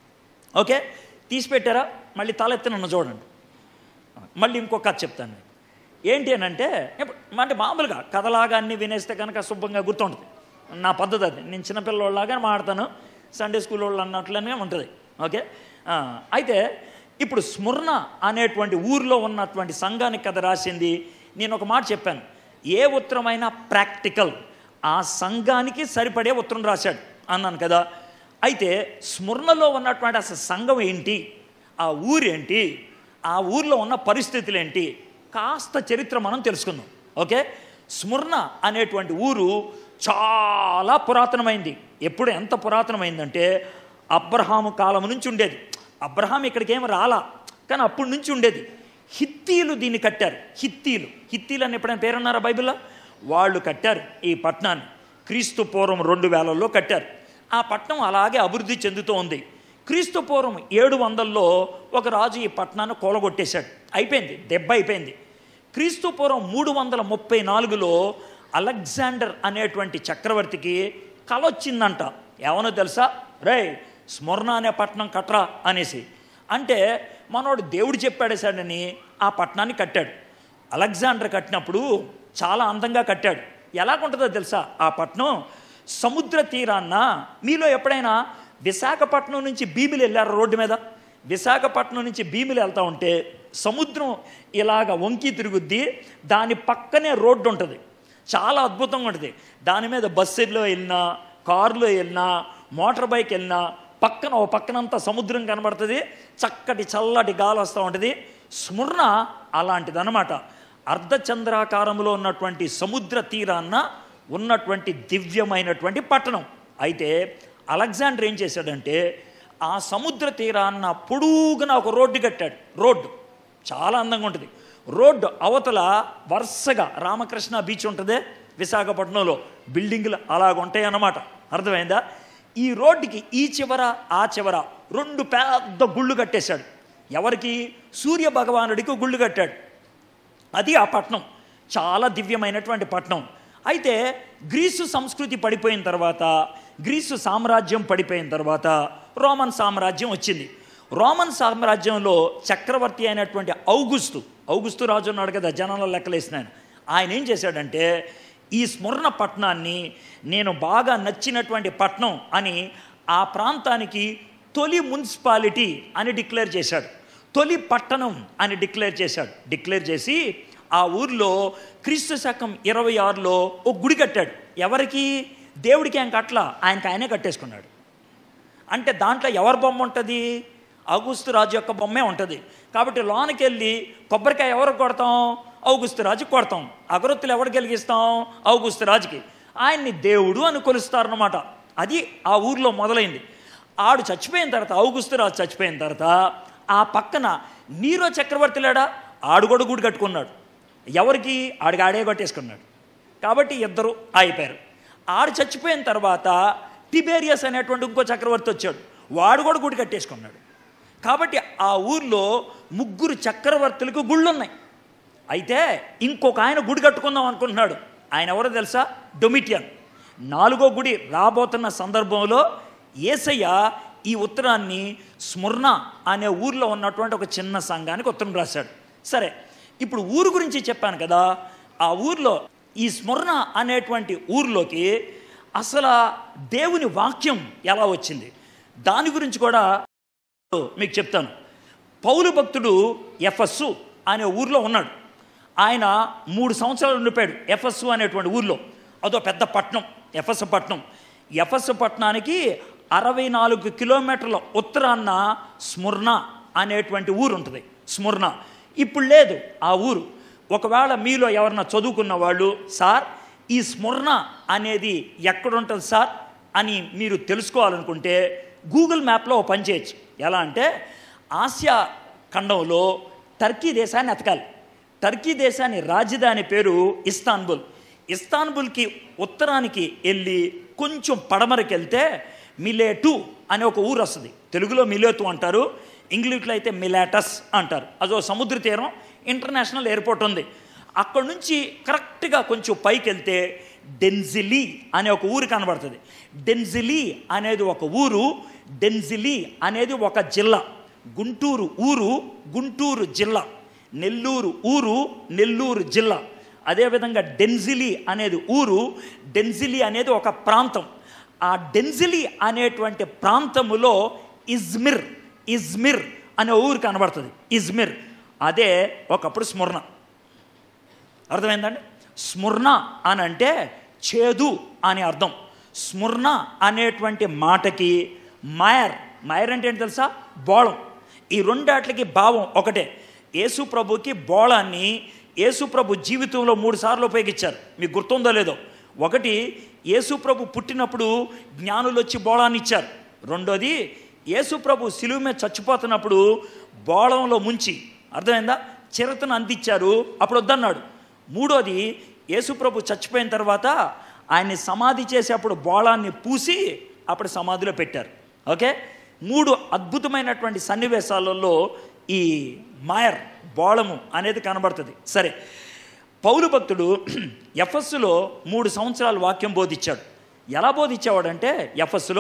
ఓకే తీసి పెట్టారా మళ్ళీ తలెత్తి నన్ను చూడండి మళ్ళీ ఇంకో కథ చెప్తాను మీకు. ఏంటి అని అంటే ఇప్పుడు అంటే మామూలుగా కథలాగా అన్ని వినేస్తే కనుక శుభ్రంగా గుర్తుంటుంది నా పద్ధతి అది నేను చిన్నపిల్లలాగా మాడతాను సండే స్కూల్ వాళ్ళు అన్నట్లనే ఉంటుంది ఓకే ఆ, అయితే ఇప్పుడు స్మరణ అనేటువంటి ఊర్లో ఉన్నటువంటి సంఘానికి కథ రాసింది నేను ఒక మాట చెప్పాను ఏ ఉత్తరమైనా ప్రాక్టికల్ ఆ సంఘానికి సరిపడే ఉత్తరం రాశాడు అన్నాను కదా అయితే స్మరణలో ఉన్నటువంటి అసలు సంఘం ఏంటి ఆ ఊరేంటి ఆ ఊర్లో ఉన్న పరిస్థితులు ఏంటి కాస్త చరిత్ర మనం తెలుసుకుందాం ఓకే స్మరణ అనేటువంటి ఊరు చాలా పురాతనమైంది ఎప్పుడు ఎంత పురాతనమైందంటే అబ్రహాము కాలం నుంచి ఉండేది అబ్రహాం ఇక్కడికి ఏమి రాలా కానీ అప్పటి నుంచి ఉండేది హిత్తీలు దీన్ని కట్టారు హిత్తీలు హిత్తీలు అని ఎప్పుడైనా పేరున్నారా బైబిల్లో వాళ్ళు కట్టారు ఈ పట్టణాన్ని క్రీస్తు పూర్వం రెండు వేలల్లో కట్టారు ఆ పట్టణం అలాగే అభివృద్ధి చెందుతూ ఉంది క్రీస్తు పూర్వం ఏడు వందల్లో ఒక రాజు ఈ పట్టణాన్ని కూలగొట్టేశాడు అయిపోయింది దెబ్బ అయిపోయింది క్రీస్తు పూర్వం మూడు వందల ముప్పై నాలుగులో అలెగ్జాండర్ అనేటువంటి చక్రవర్తికి కల వచ్చిందంట ఏమనో తెలుసా రే స్మరణ అనే పట్టణం కట్రా అనేసి అంటే మనోడు దేవుడు చెప్పాడేశాడని ఆ పట్టణాన్ని కట్టాడు అలెగ్జాండర్ కట్టినప్పుడు చాలా అందంగా కట్టాడు ఎలాగుంటుందో తెలుసా ఆ పట్టణం సముద్ర తీరాన్న మీలో ఎప్పుడైనా విశాఖపట్నం నుంచి భీమిలి వెళ్ళారు రోడ్డు మీద విశాఖపట్నం నుంచి భీమిలి వెళ్తా ఉంటే సముద్రం ఇలాగ వంకి తిరుగుద్ది దాని పక్కనే రోడ్డు ఉంటుంది చాలా అద్భుతంగా ఉంటుంది దాని మీద బస్సులో వెళ్ళినా కారులో వెళ్ళినా మోటార్ బైక్ వెళ్ళినా పక్కన ఓ పక్కనంతా సముద్రం కనబడుతుంది చక్కటి చల్లటి గాలి వస్తూ ఉంటుంది స్మరణ అలాంటిదన్నమాట అర్ధచంద్రాకారంలో ఉన్నటువంటి సముద్ర తీరాన్న ఉన్నటువంటి దివ్యమైనటువంటి పట్టణం అయితే అలెగ్జాండర్ ఏం చేశాడంటే ఆ సముద్ర తీరాన్న పొడుగున ఒక రోడ్డు కట్టాడు రోడ్డు చాలా అందంగా ఉంటుంది రోడ్డు అవతల వరుసగా రామకృష్ణ బీచ్ ఉంటుంది విశాఖపట్నంలో బిల్డింగులు అలాగ ఉంటాయి అన్నమాట అర్థమైందా ఈ రోడ్డుకి ఈ చివర ఆ చివర రెండు పెద్ద గుళ్ళు కట్టేశాడు ఎవరికి సూర్య భగవానుడికి గుళ్ళు కట్టాడు అది ఆ పట్నం చాలా దివ్యమైనటువంటి పట్నం అయితే గ్రీసు సంస్కృతి పడిపోయిన తర్వాత గ్రీసు సామ్రాజ్యం పడిపోయిన తర్వాత రోమన్ సామ్రాజ్యం వచ్చింది రోమన్ సామ్రాజ్యంలో చక్రవర్తి అయినటువంటి ఔగుస్తు ఔగుస్తు రాజు ఉన్నాడు కదా జనాల లెక్కలేసినాను ఆయన ఏం చేశాడంటే ఈ స్మరణ పట్టణాన్ని నేను బాగా నచ్చినటువంటి పట్టణం అని ఆ ప్రాంతానికి తొలి మున్సిపాలిటీ అని డిక్లేర్ చేశాడు తొలి పట్టణం అని డిక్లేర్ చేశాడు డిక్లేర్ చేసి ఆ ఊర్లో క్రీస్తు శకం ఇరవై ఆరులో ఒక గుడి కట్టాడు ఎవరికి దేవుడికి ఆయన కట్ల ఆయనకి ఆయనే కట్టేసుకున్నాడు అంటే దాంట్లో ఎవరి బొమ్మ ఉంటుంది ఔగుస్తు రాజు యొక్క బొమ్మే ఉంటుంది కాబట్టి లోనికి వెళ్ళి కొబ్బరికాయ ఎవరు కొడతాం ఔగుస్తు రాజు కొడతాం అగరొత్తులు ఎవరు గెలిగిస్తాం ఔగుస్తు రాజుకి ఆయన్ని దేవుడు అని కొలుస్తారనమాట అది ఆ ఊర్లో మొదలైంది ఆడు చచ్చిపోయిన తర్వాత ఔగుస్తు రాజు చచ్చిపోయిన తర్వాత ఆ పక్కన నీరో చక్రవర్తి లేడా ఆడు కూడా గుడి కట్టుకున్నాడు ఎవరికి ఆడికి ఆడే కొట్టేసుకున్నాడు కాబట్టి ఇద్దరు అయిపోయారు ఆడు చచ్చిపోయిన తర్వాత టిబేరియస్ అనేటువంటి ఇంకో చక్రవర్తి వచ్చాడు వాడు కూడా గుడి కట్టేసుకున్నాడు కాబట్టి ఆ ఊర్లో ముగ్గురు చక్రవర్తులకు గుళ్ళు ఉన్నాయి అయితే ఇంకొక ఆయన గుడి కట్టుకుందాం అనుకుంటున్నాడు ఆయన ఎవరో తెలుసా డొమిటియన్ నాలుగో గుడి రాబోతున్న సందర్భంలో ఏసయ్య ఈ ఉత్తరాన్ని స్మరణ అనే ఊర్లో ఉన్నటువంటి ఒక చిన్న సంఘానికి ఉత్తరం రాశాడు సరే ఇప్పుడు ఊరు గురించి చెప్పాను కదా ఆ ఊర్లో ఈ స్మరణ అనేటువంటి ఊర్లోకి అసలు దేవుని వాక్యం ఎలా వచ్చింది దాని గురించి కూడా మీకు చెప్తాను పౌలు భక్తుడు ఎఫస్సు అనే ఊర్లో ఉన్నాడు ఆయన మూడు సంవత్సరాలు ఉండిపోయాడు ఎఫస్సు అనేటువంటి ఊర్లో అదో పెద్ద పట్టణం ఎఫస్ పట్టణం ఎఫస్ పట్టణానికి అరవై నాలుగు కిలోమీటర్ల ఉత్తరాన్న స్ముర్ణ అనేటువంటి ఊరు ఉంటుంది స్ముర్ణ ఇప్పుడు లేదు ఆ ఊరు ఒకవేళ మీలో ఎవరన్నా చదువుకున్న వాళ్ళు సార్ ఈ స్ముర్ణ అనేది ఎక్కడుంటుంది సార్ అని మీరు తెలుసుకోవాలనుకుంటే గూగుల్ మ్యాప్లో ఓ పని చేయొచ్చు ఎలా అంటే ఆసియా ఖండంలో టర్కీ దేశాన్ని ఎతకాలి టర్కీ దేశాన్ని రాజధాని పేరు ఇస్తాన్బుల్ ఇస్తాన్బుల్కి ఉత్తరానికి వెళ్ళి కొంచెం పడమరకి వెళ్తే మిలేటు అనే ఒక ఊరు వస్తుంది తెలుగులో మిలేతు అంటారు ఇంగ్లీష్లో అయితే మిలాటస్ అంటారు అదో సముద్ర తీరం ఇంటర్నేషనల్ ఎయిర్పోర్ట్ ఉంది అక్కడ నుంచి కరెక్ట్గా కొంచెం పైకి వెళ్తే డెన్జిలీ అనే ఒక ఊరు కనబడుతుంది డెన్జిలీ అనేది ఒక ఊరు డెన్జిలీ అనేది ఒక జిల్లా గుంటూరు ఊరు గుంటూరు జిల్లా నెల్లూరు ఊరు నెల్లూరు జిల్లా అదేవిధంగా డెన్జిలీ అనేది ఊరు డెన్జిలీ అనేది ఒక ప్రాంతం ఆ డెన్జిలీ అనేటువంటి ప్రాంతములో ఇజ్మిర్ ఇజ్మిర్ అనే ఊరు కనబడుతుంది ఇజ్మిర్ అదే ఒకప్పుడు స్మరణ అర్థమైందండి స్మరణ అని అంటే చేదు అని అర్థం స్మరణ అనేటువంటి మాటకి మాయర్ మాయర్ అంటే ఏంటి తెలుసా బోళం ఈ రెండాట్లకి భావం ఒకటే యేసు ప్రభుకి బోళాన్ని యేసు ప్రభు జీవితంలో మూడు సార్లు ఉపయోగించారు మీకు గుర్తుందో లేదో ఒకటి యేసు ప్రభు పుట్టినప్పుడు జ్ఞానులు వచ్చి బోళాన్ని ఇచ్చారు రెండోది యేసు ప్రభు సిలువ మీద చచ్చిపోతున్నప్పుడు బోళంలో ముంచి అర్థమైందా చిరతను అందించారు అప్పుడు వద్దన్నాడు మూడోది యేసుప్రభు చచ్చిపోయిన తర్వాత ఆయన్ని సమాధి చేసేప్పుడు బోళాన్ని పూసి అప్పుడు సమాధిలో పెట్టారు ఓకే మూడు అద్భుతమైనటువంటి సన్నివేశాలలో ఈ మాయర్ బోళము అనేది కనబడుతుంది సరే పౌలు భక్తుడు ఎఫస్సులో మూడు సంవత్సరాలు వాక్యం బోధించాడు ఎలా బోధించేవాడంటే ఎఫస్సులో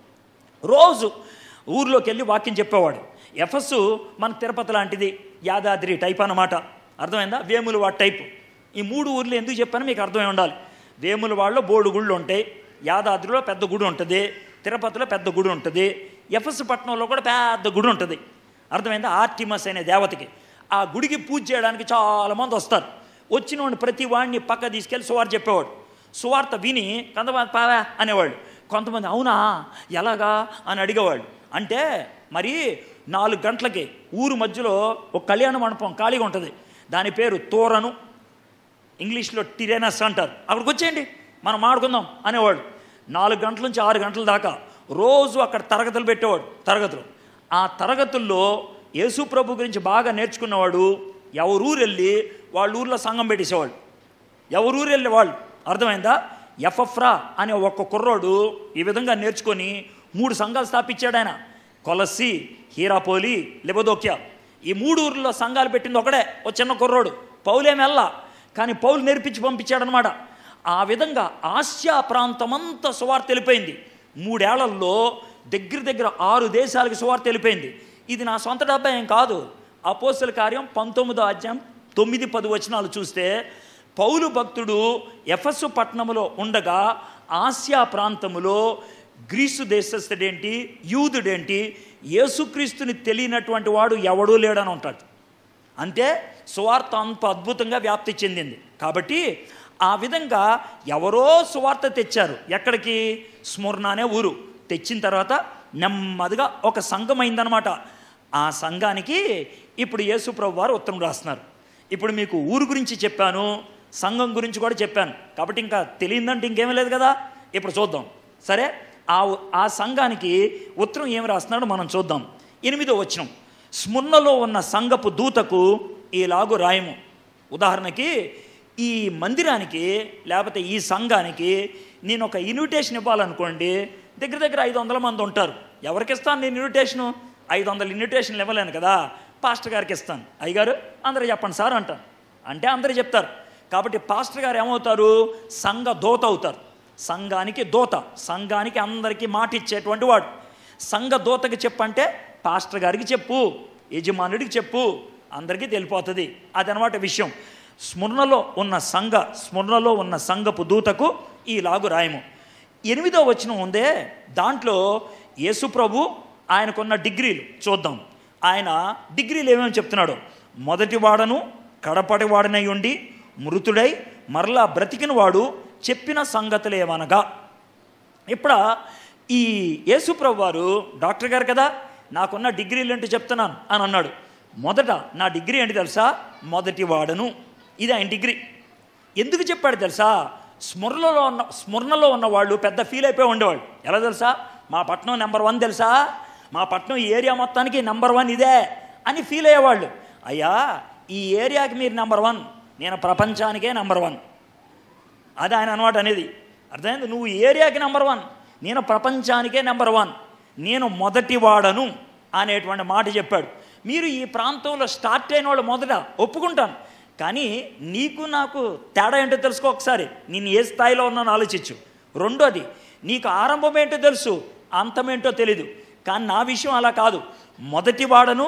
రోజు ఊర్లోకి వెళ్ళి వాక్యం చెప్పేవాడు ఎఫస్సు మన తిరుపతి లాంటిది యాదాద్రి టైప్ అన్నమాట అర్థమైందా వేములు వాడి టైపు ఈ మూడు ఊర్లు ఎందుకు చెప్పానో మీకు అర్థమై ఉండాలి వేముల వాళ్ళలో బోడు గుళ్ళు ఉంటాయి యాదాద్రిలో పెద్ద గుడి ఉంటుంది తిరుపతిలో పెద్ద గుడి ఉంటుంది ఎఫ్ఎస్ పట్టణంలో కూడా పెద్ద గుడి ఉంటుంది అర్థమైందా ఆర్టిమస్ అనే దేవతకి ఆ గుడికి పూజ చేయడానికి చాలామంది వస్తారు వచ్చిన వాడిని ప్రతి వాడిని పక్క తీసుకెళ్ళి సువార్త చెప్పేవాడు సువార్త విని కొంతమంది పావా అనేవాళ్ళు కొంతమంది అవునా ఎలాగా అని అడిగేవాళ్ళు అంటే మరి నాలుగు గంటలకి ఊరు మధ్యలో ఒక కళ్యాణ మండపం ఖాళీగా ఉంటుంది దాని పేరు తోరను ఇంగ్లీష్లో టిరెనస్ అంటారు అక్కడికి వచ్చేయండి మనం ఆడుకుందాం అనేవాడు నాలుగు గంటల నుంచి ఆరు గంటల దాకా రోజు అక్కడ తరగతులు పెట్టేవాడు తరగతులు ఆ తరగతుల్లో యేసు ప్రభు గురించి బాగా నేర్చుకున్నవాడు ఎవరూరు వెళ్ళి వాళ్ళ ఊర్లో సంఘం పెట్టేసేవాళ్ళు ఎవరూరు వెళ్ళే వాళ్ళు అర్థమైందా ఎఫ్ఎఫ్రా అనే ఒక్క కుర్రోడు ఈ విధంగా నేర్చుకొని మూడు సంఘాలు స్థాపించాడు ఆయన కొలసి హీరాపోలి లెబదోక్య ఈ మూడు ఊర్లో సంఘాలు పెట్టింది ఒకడే ఓ చిన్న కుర్రోడు పౌలేం వెళ్ళా కానీ పౌలు నేర్పించి పంపించాడనమాట ఆ విధంగా ఆసియా ప్రాంతమంతా సువార్త తెలిపోయింది మూడేళ్లలో దగ్గర దగ్గర ఆరు దేశాలకు సువార్త వెళ్ళిపోయింది ఇది నా సొంత డబ్బా ఏం కాదు అపోస్తుల కార్యం పంతొమ్మిదో అధ్యాయం తొమ్మిది పది వచనాలు చూస్తే పౌలు భక్తుడు ఎఫస్సు పట్టణములో ఉండగా ఆసియా ప్రాంతములో గ్రీసు దేశస్థుడేంటి యూదుడేంటి యేసుక్రీస్తుని తెలియనటువంటి వాడు ఎవడూ లేడని ఉంటాడు అంటే సువార్త అంత అద్భుతంగా వ్యాప్తి చెందింది కాబట్టి ఆ విధంగా ఎవరో సువార్త తెచ్చారు ఎక్కడికి స్మరణ అనే ఊరు తెచ్చిన తర్వాత నెమ్మదిగా ఒక సంఘం అయిందనమాట ఆ సంఘానికి ఇప్పుడు యేసుప్రభు వారు ఉత్తరం రాస్తున్నారు ఇప్పుడు మీకు ఊరు గురించి చెప్పాను సంఘం గురించి కూడా చెప్పాను కాబట్టి ఇంకా తెలియదంటే ఇంకేమీ లేదు కదా ఇప్పుడు చూద్దాం సరే ఆ ఆ సంఘానికి ఉత్తరం ఏమి రాస్తున్నాడో మనం చూద్దాం ఎనిమిదో వచనం స్ముర్ణలో ఉన్న సంఘపు దూతకు ఈలాగు రాయము ఉదాహరణకి ఈ మందిరానికి లేకపోతే ఈ సంఘానికి నేను ఒక ఇన్విటేషన్ ఇవ్వాలనుకోండి దగ్గర దగ్గర ఐదు వందల మంది ఉంటారు ఎవరికి ఇస్తాను నేను ఇన్విటేషను ఐదు వందల ఇన్విటేషన్లు ఇవ్వలేను కదా పాస్టర్ గారికి ఇస్తాను అయ్యగారు అందరూ చెప్పండి సార్ అంటాను అంటే అందరూ చెప్తారు కాబట్టి పాస్టర్ గారు ఏమవుతారు సంఘ దోత అవుతారు సంఘానికి దోత సంఘానికి అందరికీ మాట ఇచ్చేటువంటి వాడు సంఘ దోతకి చెప్పంటే పాస్టర్ గారికి చెప్పు యజమానుడికి చెప్పు అందరికీ తెలిపోతుంది అదనమాట విషయం స్మరణలో ఉన్న సంఘ స్మరణలో ఉన్న సంఘపు దూతకు ఈ లాగు రాయము ఎనిమిదో వచనం ఉందే దాంట్లో యేసుప్రభు ఆయనకున్న డిగ్రీలు చూద్దాం ఆయన డిగ్రీలు ఏమేమి చెప్తున్నాడు మొదటి వాడను కడపటి వాడనై ఉండి మృతుడై మరలా బ్రతికిన వాడు చెప్పిన సంగతులేమనగా ఇప్పుడు ఈ యేసుప్రభు వారు డాక్టర్ గారు కదా నాకున్న డిగ్రీలు ఏంటో చెప్తున్నాను అని అన్నాడు మొదట నా డిగ్రీ ఏంటి తెలుసా మొదటి వాడను ఇది ఆయన డిగ్రీ ఎందుకు చెప్పాడు తెలుసా స్మరణలో ఉన్న స్మరణలో ఉన్న వాళ్ళు పెద్ద ఫీల్ అయిపోయి ఉండేవాళ్ళు ఎలా తెలుసా మా పట్నం నెంబర్ వన్ తెలుసా మా పట్నం ఈ ఏరియా మొత్తానికి నెంబర్ వన్ ఇదే అని ఫీల్ అయ్యేవాళ్ళు అయ్యా ఈ ఏరియాకి మీరు నెంబర్ వన్ నేను ప్రపంచానికే నెంబర్ వన్ అది ఆయన అనమాట అనేది అర్థమైంది నువ్వు ఈ ఏరియాకి నెంబర్ వన్ నేను ప్రపంచానికే నెంబర్ వన్ నేను మొదటి వాడను అనేటువంటి మాట చెప్పాడు మీరు ఈ ప్రాంతంలో స్టార్ట్ అయిన వాళ్ళు మొదట ఒప్పుకుంటాను కానీ నీకు నాకు తేడా ఏంటో తెలుసుకో ఒకసారి నేను ఏ స్థాయిలో ఉన్నానో ఆలోచించు రెండోది నీకు ఆరంభం ఏంటో తెలుసు అంతమేంటో తెలీదు కానీ నా విషయం అలా కాదు మొదటి వాడను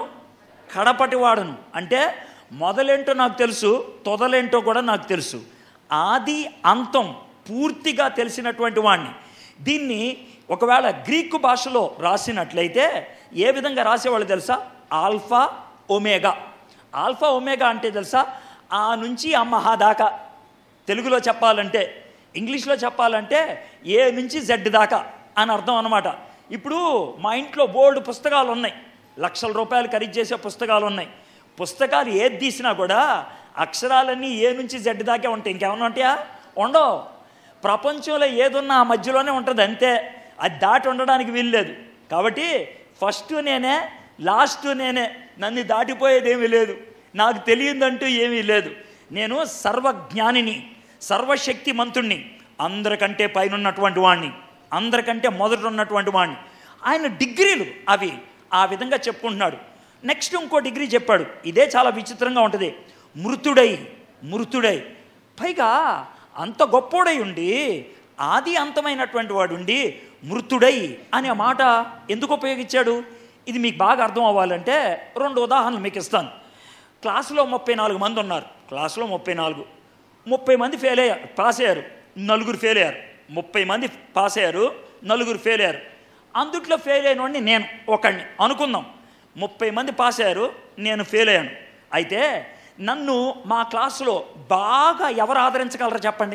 కడపటి వాడను అంటే మొదలేంటో నాకు తెలుసు తొదలేంటో కూడా నాకు తెలుసు ఆది అంతం పూర్తిగా తెలిసినటువంటి వాడిని దీన్ని ఒకవేళ గ్రీకు భాషలో రాసినట్లయితే ఏ విధంగా రాసేవాళ్ళు తెలుసా ఆల్ఫా ఒమేగా ఆల్ఫా ఒమేగా అంటే తెలుసా ఆ నుంచి అమ్మహా దాకా తెలుగులో చెప్పాలంటే ఇంగ్లీష్లో చెప్పాలంటే ఏ నుంచి జెడ్ దాకా అని అర్థం అనమాట ఇప్పుడు మా ఇంట్లో బోల్డ్ పుస్తకాలు ఉన్నాయి లక్షల రూపాయలు ఖరీదు చేసే పుస్తకాలు ఉన్నాయి పుస్తకాలు ఏది తీసినా కూడా అక్షరాలన్నీ ఏ నుంచి జెడ్ దాకే ఉంటాయి ఇంకేమన్నా ఉంటాయా ఉండవు ప్రపంచంలో ఏదున్నా ఆ మధ్యలోనే ఉంటుంది అంతే అది దాటి ఉండడానికి వీల్లేదు కాబట్టి ఫస్ట్ నేనే లాస్ట్ నేనే నన్ను దాటిపోయేది ఏమీ లేదు నాకు తెలియదంటూ ఏమీ లేదు నేను సర్వజ్ఞానిని సర్వశక్తిమంతుణ్ణి అందరికంటే పైన ఉన్నటువంటి వాడిని అందరికంటే మొదట ఉన్నటువంటి వాడిని ఆయన డిగ్రీలు అవి ఆ విధంగా చెప్పుకుంటున్నాడు నెక్స్ట్ ఇంకో డిగ్రీ చెప్పాడు ఇదే చాలా విచిత్రంగా ఉంటుంది మృతుడై మృతుడై పైగా అంత గొప్పోడై ఉండి ఆది అంతమైనటువంటి వాడు ఉండి మృతుడై అనే మాట ఎందుకు ఉపయోగించాడు ఇది మీకు బాగా అర్థం అవ్వాలంటే రెండు ఉదాహరణలు మీకు ఇస్తాను క్లాసులో ముప్పై నాలుగు మంది ఉన్నారు క్లాసులో ముప్పై నాలుగు ముప్పై మంది ఫెయిల్ అయ్యారు పాస్ అయ్యారు నలుగురు ఫెయిల్ అయ్యారు ముప్పై మంది పాస్ అయ్యారు నలుగురు ఫెయిల్ అయ్యారు అందుట్లో ఫెయిల్ అయిన వాడిని నేను ఒకడిని అనుకుందాం ముప్పై మంది పాస్ అయ్యారు నేను ఫెయిల్ అయ్యాను అయితే నన్ను మా క్లాసులో బాగా ఎవరు ఆదరించగలరో చెప్పండి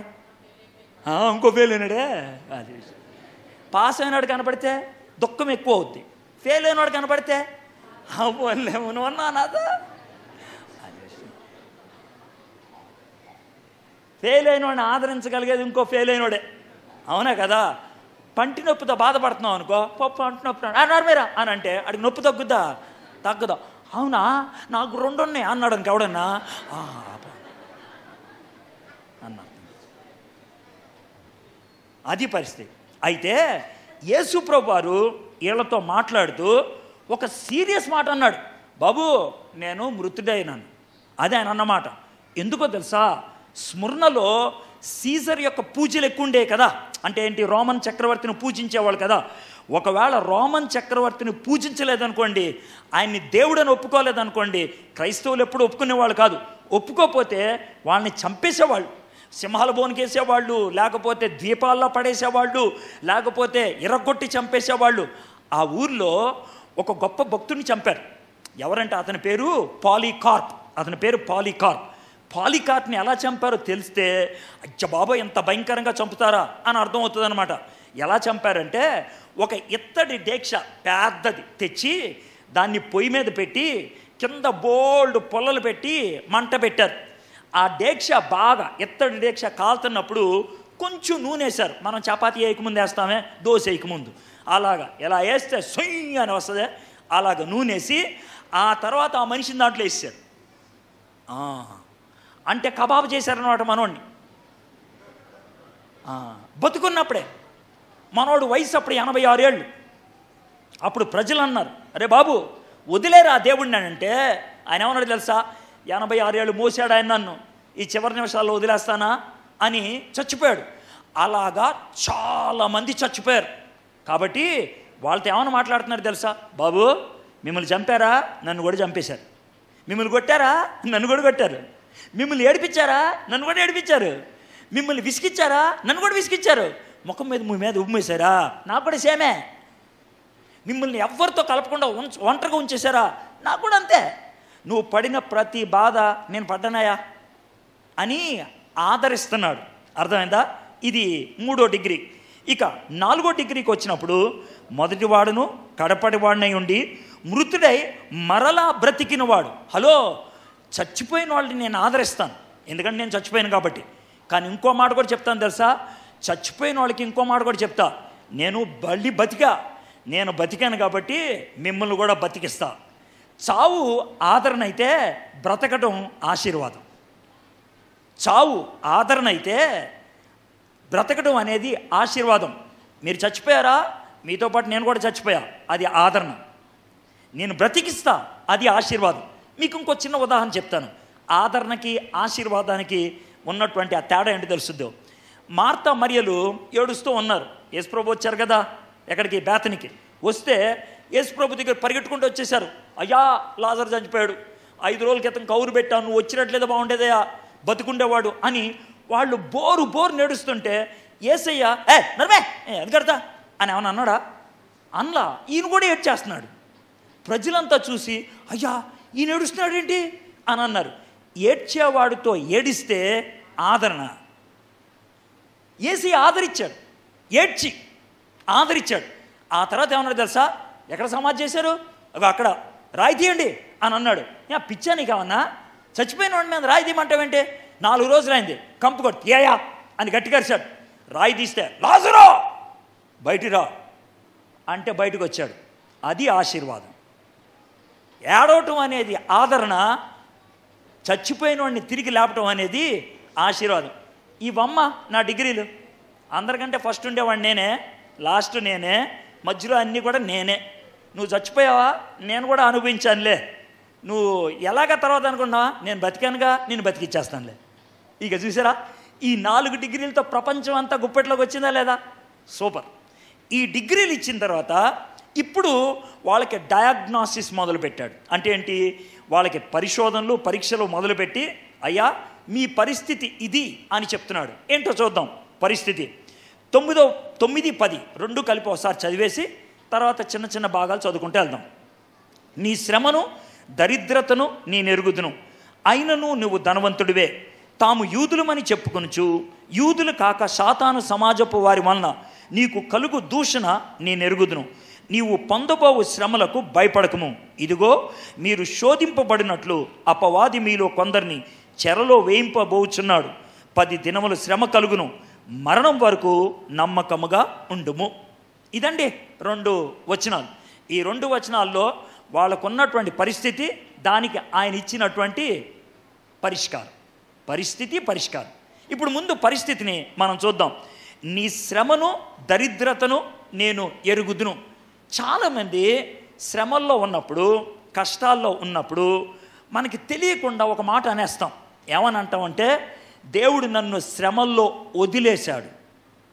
ఆ, ఇంకో ఫెయిల్ అయినాడే అది పాస్ అయినాడు కనపడితే దుఃఖం ఎక్కువ అవుద్ది ఫెయిల్ అయినాడు కనపడితే అవ్వలేము నువ్వు అన్నా నాదా ఫెయిల్ అయినోడిని ఆదరించగలిగేది ఇంకో ఫెయిల్ అయినోడే అవునా కదా పంటి నొప్పితో బాధపడుతున్నావు అనుకో పప్పు పంటి నొప్పి అన్నారు మీరా అని అంటే అడిగి నొప్పి తగ్గుద్దా తగ్గదా అవునా నాకు రెండు ఉన్నాయి అన్నాడు అనుకో ఎవడన్నా "ఆ, అబ్బా." అన్నా అది పరిస్థితి అయితే యేసుప్రభు వారు వీళ్ళతో మాట్లాడుతూ ఒక సీరియస్ మాట అన్నాడు బాబు నేను మృతుడైనాను అదే ఆయన అన్నమాట ఎందుకో తెలుసా స్మరణలో సీజర్ యొక్క పూజలు ఎక్కువ ఉండే కదా అంటే ఏంటి రోమన్ చక్రవర్తిని పూజించేవాళ్ళు కదా ఒకవేళ రోమన్ చక్రవర్తిని పూజించలేదనుకోండి ఆయన్ని దేవుడని ఒప్పుకోలేదనుకోండి క్రైస్తవులు ఎప్పుడు ఒప్పుకునేవాళ్ళు కాదు ఒప్పుకోకపోతే వాళ్ళని చంపేసేవాళ్ళు సింహాల బోనికేసేవాళ్ళు లేకపోతే ద్వీపాల్లో పడేసేవాళ్ళు లేకపోతే ఇరగొట్టి చంపేసేవాళ్ళు ఆ ఊర్లో ఒక గొప్ప భక్తుడిని చంపారు ఎవరంటే అతని పేరు పాలీకార్ప్ అతని పేరు పాలీకార్ప్ పాలికార్ప్ని ఎలా చంపారో తెలిస్తే అచ్చ బాబా ఎంత భయంకరంగా చంపుతారా అని అర్థం అవుతుందన్నమాట ఎలా చంపారంటే ఒక ఇత్తడి డేక్ష పెద్దది తెచ్చి దాన్ని పొయ్యి మీద పెట్టి కింద బోల్డ్ పొల్లలు పెట్టి మంట పెట్టారు ఆ డేక్ష బాగా ఇత్తడి డేక్ష కాలుతున్నప్పుడు కొంచెం నూనె వేశారు మనం చపాతీ వేయకముందు వేస్తామే దోశ వేయకముందు అలాగా ఇలా వేస్తే సొయ్యి అని వస్తుంది అలాగ నూనె వేసి ఆ తర్వాత ఆ మనిషిని దాంట్లో వేసారు ఆ, అంటే కబాబ్ చేశారన్నమాట మనోడిని ఆ, బతుకున్నప్పుడే మనోడు వయసు అప్పుడు ఎనభై ఆరేళ్ళు అప్పుడు ప్రజలు అన్నారు అరే బాబు వదిలేరా దేవుడిని అని అంటే ఆయన ఏమన్నాడు తెలుసా ఎనభై ఆరేళ్ళు మోసాడు ఆయన నన్ను ఈ చివరి నిమిషాల్లో వదిలేస్తానా అని చచ్చిపోయాడు అలాగా చాలామంది చచ్చిపోయారు కాబట్టి వాళ్ళతో ఏమైనా మాట్లాడుతున్నారు తెలుసా బాబు మిమ్మల్ని చంపారా నన్ను కూడా చంపేశారు మిమ్మల్ని కొట్టారా నన్ను కూడా కొట్టారు మిమ్మల్ని ఏడిపించారా నన్ను కూడా ఏడిపించారు మిమ్మల్ని విసిగిచ్చారా నన్ను కూడా విసిగిచ్చారు ముఖం మీద మీ మీద ఉమ్మేశారా నాకు కూడా సేమే మిమ్మల్ని ఎవరితో కలపకుండా ఉంచ ఒంటరిగా ఉంచేశారా నాకు కూడా అంతే నువ్వు పడిన ప్రతి బాధ నేను పడ్డానాయా అని ఆదరిస్తున్నాడు అర్థమైందా ఇది మూడో డిగ్రీ ఇక నాలుగో డిగ్రీకి వచ్చినప్పుడు మొదటివాడును కడపటివాడినై ఉండి మృతుడై మరలా బ్రతికినవాడు హలో చచ్చిపోయిన వాళ్ళని నేను ఆదరిస్తాను ఎందుకంటే నేను చచ్చిపోయాను కాబట్టి కానీ ఇంకో మాట కూడా చెప్తాను తెలుసా చచ్చిపోయిన వాళ్ళకి ఇంకో మాట కూడా చెప్తా నేను బలి బతికా నేను బతికాను కాబట్టి మిమ్మల్ని కూడా బతికిస్తా చావు ఆదరణ అయితే బ్రతకడం ఆశీర్వాదం చావు ఆదరణ అయితే బ్రతకడం అనేది ఆశీర్వాదం మీరు చచ్చిపోయారా మీతో పాటు నేను కూడా చచ్చిపోయా అది ఆదరణ నేను బ్రతికిస్తా అది ఆశీర్వాదం మీకు ఇంకో చిన్న ఉదాహరణ చెప్తాను ఆదరణకి ఆశీర్వాదానికి ఉన్నటువంటి ఆ తేడా ఏంటి తెలుస్తుందో మార్తా మరియలు ఏడుస్తూ ఉన్నారు యేసుప్రభు వచ్చారు కదా ఎక్కడికి బేతనికి వస్తే యేసుప్రభు దగ్గర పరిగెట్టుకుంటూ వచ్చేసారు అయ్యా లాజర్ చచ్చిపోయాడు ఐదు రోజుల క్రితం కౌరు పెట్టాను నువ్వు వచ్చినట్లేదో బాగుండేదయ్యా బతుకుండేవాడు అని వాళ్ళు బోరు బోరు నేడుస్తుంటే ఏసయ్య ఏ నర్మే అది కడతా అని ఏమన్నా అన్నాడా అన్లా ఈయన కూడా ఏడ్చేస్తున్నాడు ప్రజలంతా చూసి అయ్యా ఈయన ఏడుస్తున్నాడు ఏంటి అని అన్నారు ఏడ్చేవాడితో ఏడిస్తే ఆదరణ ఏసీ ఆదరించాడు ఏడ్చి ఆదరించాడు ఆ తర్వాత ఏమన్నాడు తెలుసా ఎక్కడ సమాధి చేశారు అగో అక్కడ రాయి తీయండి అని అన్నాడు యా పిచ్చా నీకు ఏమన్నా చచ్చిపోయిన వాడి మీద రాయి తీయమంటావేంటి నాలుగు రోజులు అయింది కంపు కొట్టి ఏయా అని గట్టిగా అరిచాడు రాయి తీస్తే లాజురో బయటికి రా అంటే బయటకు వచ్చాడు అది ఆశీర్వాదం ఏడవటం అనేది ఆదరణ చచ్చిపోయిన వాడిని తిరిగి లేపటం అనేది ఆశీర్వాదం ఇవమ్మ నా డిగ్రీలు అందరికంటే ఫస్ట్ ఉండేవాడిని నేనే లాస్ట్ నేనే మధ్యలో అన్నీ కూడా నేనే నువ్వు చచ్చిపోయావా నేను కూడా అనుభవించానులే నువ్వు ఎలాగ తర్వాత అనుకున్నావా నేను బతికానుగా నేను బతికిచ్చేస్తానులే ఇక చూసారా ఈ నాలుగు డిగ్రీలతో ప్రపంచం అంతా గుప్పెట్లోకి వచ్చిందా లేదా సూపర్ ఈ డిగ్రీలు ఇచ్చిన తర్వాత ఇప్పుడు వాళ్ళకి డయాగ్నాసిస్ మొదలుపెట్టాడు అంటే ఏంటి వాళ్ళకి పరిశోధనలు పరీక్షలు మొదలుపెట్టి అయ్యా మీ పరిస్థితి ఇది అని చెప్తున్నాడు ఏంటో చూద్దాం పరిస్థితి తొమ్మిదో తొమ్మిది పది రెండు కలిపి ఒకసారి చదివేసి తర్వాత చిన్న చిన్న భాగాలు చదువుకుంటూ వెళ్దాం నీ శ్రమను దరిద్రతను నీ నెరుగుదును అయినను నువ్వు ధనవంతుడివే తాము యూదులమని చెప్పుకొనుచు యూదులు కాక సాతాను సమాజపు వారి వలన నీకు కలుగు దూషణ నీ నెరుగుదును నీవు పొందబోవు శ్రమలకు భయపడకము ఇదిగో మీరు శోధింపబడినట్లు అపవాది మీలో కొందరిని చెరలో వేయింపబోచున్నాడు పది దినములు శ్రమ కలుగును మరణం వరకు నమ్మకముగా ఉండుము ఇదండి రెండు వచనాలు ఈ రెండు వచనాల్లో వాళ్ళకున్నటువంటి పరిస్థితి దానికి ఆయన ఇచ్చినటువంటి పరిష్కారం పరిస్థితి పరిష్కారం ఇప్పుడు ముందు పరిస్థితిని మనం చూద్దాం నీ శ్రమను దరిద్రతను నేను ఎరుగుదును చాలామంది శ్రమల్లో ఉన్నప్పుడు కష్టాల్లో ఉన్నప్పుడు మనకి తెలియకుండా ఒక మాట అనేస్తాం ఏమని అంటామంటే దేవుడు నన్ను శ్రమల్లో వదిలేశాడు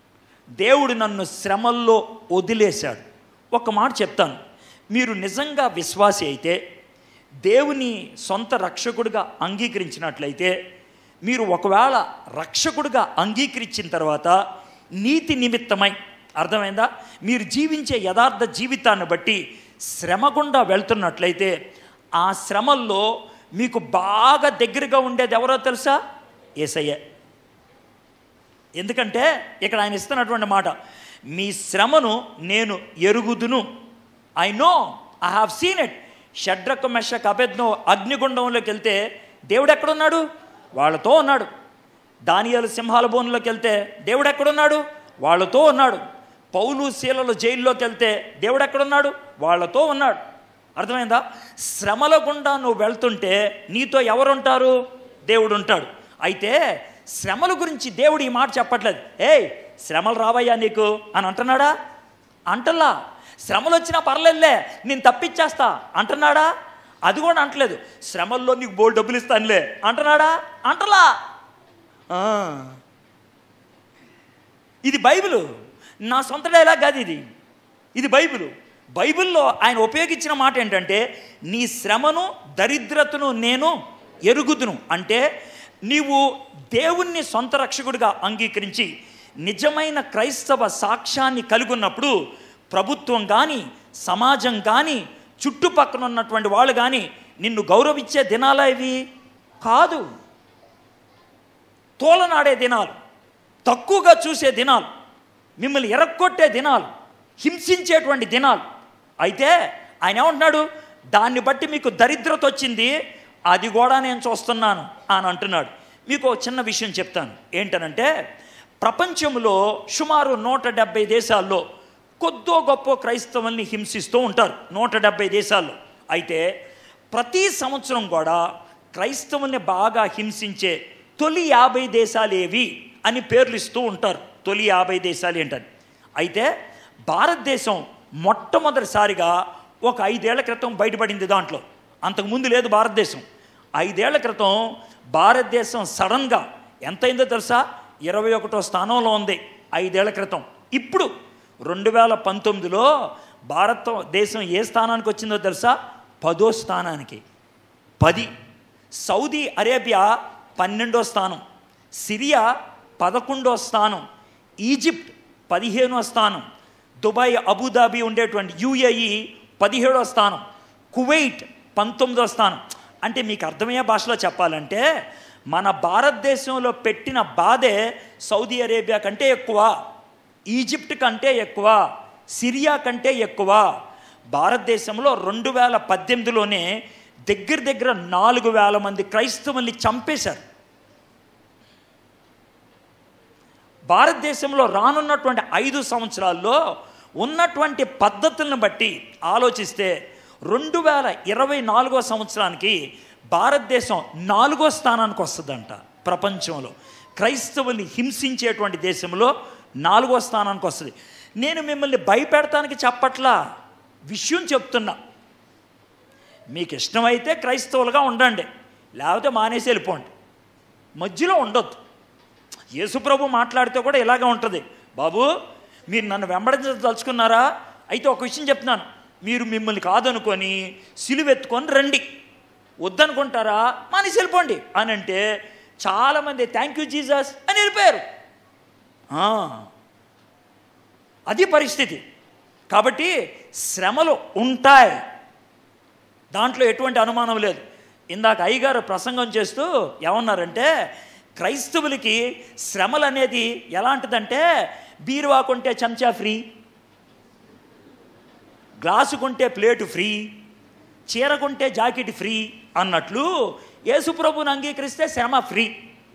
దేవుడు నన్ను శ్రమల్లో వదిలేశాడు ఒక మాట చెప్తాను మీరు నిజంగా విశ్వాసి అయితే దేవుని సొంత రక్షకుడిగా అంగీకరించినట్లయితే మీరు ఒకవేళ రక్షకుడిగా అంగీకరించిన తర్వాత నీతి నిమిత్తమై అర్థమైందా మీరు జీవించే యథార్థ జీవితాన్ని బట్టి శ్రమ గుండా వెళ్తున్నట్లయితే ఆ శ్రమల్లో మీకు బాగా దగ్గరగా ఉండేది ఎవరో తెలుసా ఏసయ్య ఎందుకంటే ఇక్కడ ఆయన ఇస్తున్నటువంటి మాట మీ శ్రమను నేను ఎరుగుదును I know I have seen it Shadrach Meshach Abednego అగ్నిగుండంలోకి వెళ్తే దేవుడు ఎక్కడున్నాడు వాళ్ళతో ఉన్నాడు దానియాలు సింహాల బోన్లోకి వెళ్తే దేవుడు ఎక్కడున్నాడు వాళ్ళతో ఉన్నాడు పౌలు శీలలు జైల్లోకి వెళ్తే దేవుడు ఎక్కడున్నాడు వాళ్ళతో ఉన్నాడు అర్థమైందా శ్రమల గుండా నువ్వు వెళ్తుంటే నీతో ఎవరుంటారు దేవుడు ఉంటాడు అయితే శ్రమల గురించి దేవుడు ఈ మాట చెప్పట్లేదు ఏయ్ శ్రమలు రావయ్యా నీకు అని అంటున్నాడా అంటల్లా శ్రమలు వచ్చినా పర్లేదులే నేను తప్పించేస్తా అంటున్నాడా అది కూడా అంటలేదు శ్రమల్లో నీకు బోల్ డబ్బులు ఇస్తానులే అంటున్నాడా అంటలా ఆ. ఇది బైబిల్ నా సొంత డైలాగ్ కాదు ఇది ఇది బైబిల్ బైబిల్లో ఆయన ఉపయోగించిన మాట ఏంటంటే నీ శ్రమను దరిద్రతను నేను ఎరుగుదును అంటే నీవు దేవుణ్ణి సొంత రక్షకుడిగా అంగీకరించి నిజమైన క్రైస్తవ సాక్ష్యాన్ని కలిగి ఉన్నప్పుడు ప్రభుత్వం కానీ సమాజం కానీ చుట్టుపక్కల ఉన్నటువంటి వాళ్ళు కానీ నిన్ను గౌరవించే దినాలా ఇవి కాదు తోలనాడే దినాలు తక్కువగా చూసే దినాలు మిమ్మల్ని ఎరక్కొట్టే దినాలు హింసించేటువంటి దినాలు అయితే ఆయన ఏమంటున్నాడు దాన్ని బట్టి మీకు దరిద్రత వచ్చింది అది కూడా నేను చూస్తున్నాను అని అంటున్నాడు మీకు ఒక చిన్న విషయం చెప్తాను ఏంటనంటే ప్రపంచంలో సుమారు నూట డెబ్బై దేశాల్లో కొద్దో గొప్ప క్రైస్తవుల్ని హింసిస్తూ ఉంటారు నూట డెబ్బై దేశాల్లో అయితే ప్రతి సంవత్సరం కూడా క్రైస్తవుల్ని బాగా హింసించే తొలి యాభై దేశాలు ఏవి అని పేర్లు ఇస్తూ ఉంటారు తొలి యాభై దేశాలు ఏంటని అయితే భారతదేశం మొట్టమొదటిసారిగా ఒక ఐదేళ్ల క్రితం బయటపడింది దాంట్లో అంతకుముందు లేదు భారతదేశం ఐదేళ్ల క్రితం భారతదేశం సడన్గా ఎంతైందో తెలుసా ఇరవై ఒకటో స్థానంలో ఉంది ఐదేళ్ల క్రితం ఇప్పుడు రెండు వేల పంతొమ్మిదిలో భారతదేశం ఏ స్థానానికి వచ్చిందో తెలుసా పదో స్థానానికి పది సౌదీ అరేబియా పన్నెండో స్థానం సిరియా పదకొండో స్థానం ఈజిప్ట్ పదిహేనో స్థానం దుబాయ్ అబుదాబి ఉండేటువంటి యుఏఈ పదిహేడో స్థానం కువైట్ పంతొమ్మిదో స్థానం అంటే మీకు అర్థమయ్యే భాషలో చెప్పాలంటే మన భారతదేశంలో పెట్టిన బాధే సౌదీ అరేబియా కంటే ఎక్కువ ఈజిప్ట్ కంటే ఎక్కువ సిరియా కంటే ఎక్కువ భారతదేశంలో రెండు వేల పద్దెనిమిదిలోనే దగ్గర దగ్గర నాలుగు వేల మంది క్రైస్తవుల్ని చంపేశారు భారతదేశంలో రానున్నటువంటి ఐదు సంవత్సరాల్లో ఉన్నటువంటి పద్ధతులను బట్టి ఆలోచిస్తే రెండు వేల ఇరవై నాలుగో సంవత్సరానికి భారతదేశం నాలుగో స్థానానికి వస్తుందంట ప్రపంచంలో క్రైస్తవుల్ని హింసించేటువంటి దేశంలో నాలుగో స్థానానికి వస్తుంది నేను మిమ్మల్ని భయపెడటానికి చెప్పట్లా విషయం చెప్తున్నా మీకు ఇష్టమైతే క్రైస్తవులుగా ఉండండి లేకపోతే మానేసి వెళ్ళిపోండి మధ్యలో ఉండొద్దు యేసుప్రభు మాట్లాడితే కూడా ఇలాగే ఉంటుంది బాబు మీరు నన్ను వెంబడించదలుచుకున్నారా అయితే ఒక విషయం చెప్తున్నాను మీరు మిమ్మల్ని కాదనుకొని సిలువెత్తుకొని రండి వద్దనుకుంటారా మానేసి వెళ్ళిపోండి అని అంటే చాలామంది థ్యాంక్ యూ జీసస్ అని వెళ్ళిపోయారు ఆ, అది పరిస్థితి కాబట్టి శ్రమలు ఉంటాయి దాంట్లో ఎటువంటి అనుమానం లేదు ఇందాక అయ్యగారు ప్రసంగం చేస్తూ ఏమన్నారంటే క్రైస్తవులకి శ్రమలు అనేది ఎలాంటిదంటే బీరువా కొంటే చెంచా ఫ్రీ గ్లాసు కొంటే ప్లేటు ఫ్రీ చీర కొంటే జాకెట్ ఫ్రీ అన్నట్లు యేసుప్రభుని అంగీకరిస్తే శ్రమ ఫ్రీ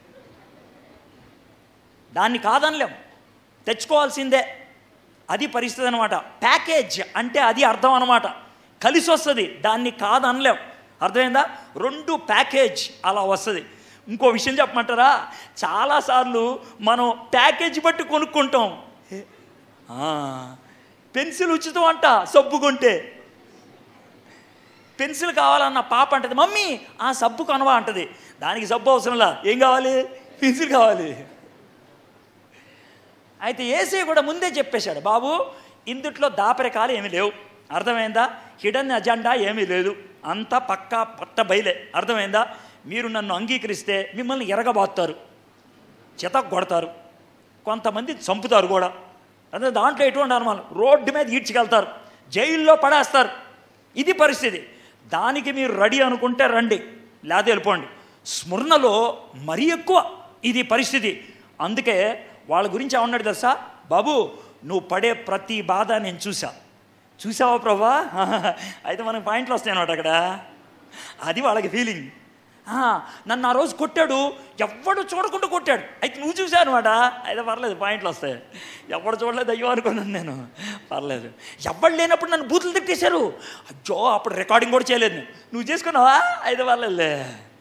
దాన్ని కాదనలేం తెచ్చుకోవాల్సిందే అది పరిస్థితి అనమాట ప్యాకేజ్ అంటే అది అర్థం అనమాట కలిసి వస్తుంది దాన్ని కాదనలేం అర్థమైందా రెండు ప్యాకేజ్ అలా వస్తుంది ఇంకో విషయం చెప్పమంటారా చాలాసార్లు మనం ప్యాకేజ్ బట్టి కొనుక్కుంటాం ఆ, పెన్సిల్ ఉచితం అంట సబ్బు కొంటే పెన్సిల్ కావాలన్న పాప అంటది మమ్మీ ఆ సబ్బు కొనవా అంటది దానికి సబ్బు అవసరంలా ఏం కావాలి పెన్సిల్ కావాలి అయితే ఏసీ కూడా ముందే చెప్పేశాడు బాబు ఇందుట్లో దాపరికాలు ఏమీ లేవు అర్థమైందా హిడన్ అజెండా ఏమీ లేదు అంతా పక్కా పట్ట బయలే అర్థమైందా మీరు నన్ను అంగీకరిస్తే మిమ్మల్ని ఎరగబాస్తారు చెత కొడతారు కొంతమంది చంపుతారు కూడా అదే దాంట్లో ఎటువంటి అనుమానం రోడ్డు మీద ఈడ్చుకెళ్తారు జైల్లో పడేస్తారు ఇది పరిస్థితి దానికి మీరు రెడీ అనుకుంటే రండి లేదా వెళ్ళిపోండి స్మరణలో మరీ ఎక్కువ ఇది పరిస్థితి అందుకే వాళ్ళ గురించి ఏమన్నాడు తెలుసా బాబు నువ్వు పడే ప్రతి బాధ నేను చూసా చూసావా ప్రభా అయితే మనకు పాయింట్లు వస్తాయి అన్నమాట అక్కడ అది వాళ్ళకి ఫీలింగ్ ఆ, నన్ను ఆ రోజు కొట్టాడు ఎవ్వడు చూడకుండా కొట్టాడు అయితే నువ్వు చూసావు అనమాట అయితే పర్లేదు పాయింట్లు వస్తాయి ఎవడు చూడలేదు అయ్యో అనుకున్నాను నేను పర్లేదు ఎవ్వడు లేనప్పుడు నన్ను బూతులు తిట్టేశారు అయ్యో అప్పుడు రికార్డింగ్ కూడా చేయలేదు నేను. నువ్వు చేసుకున్నావా అయితే పర్లేదులే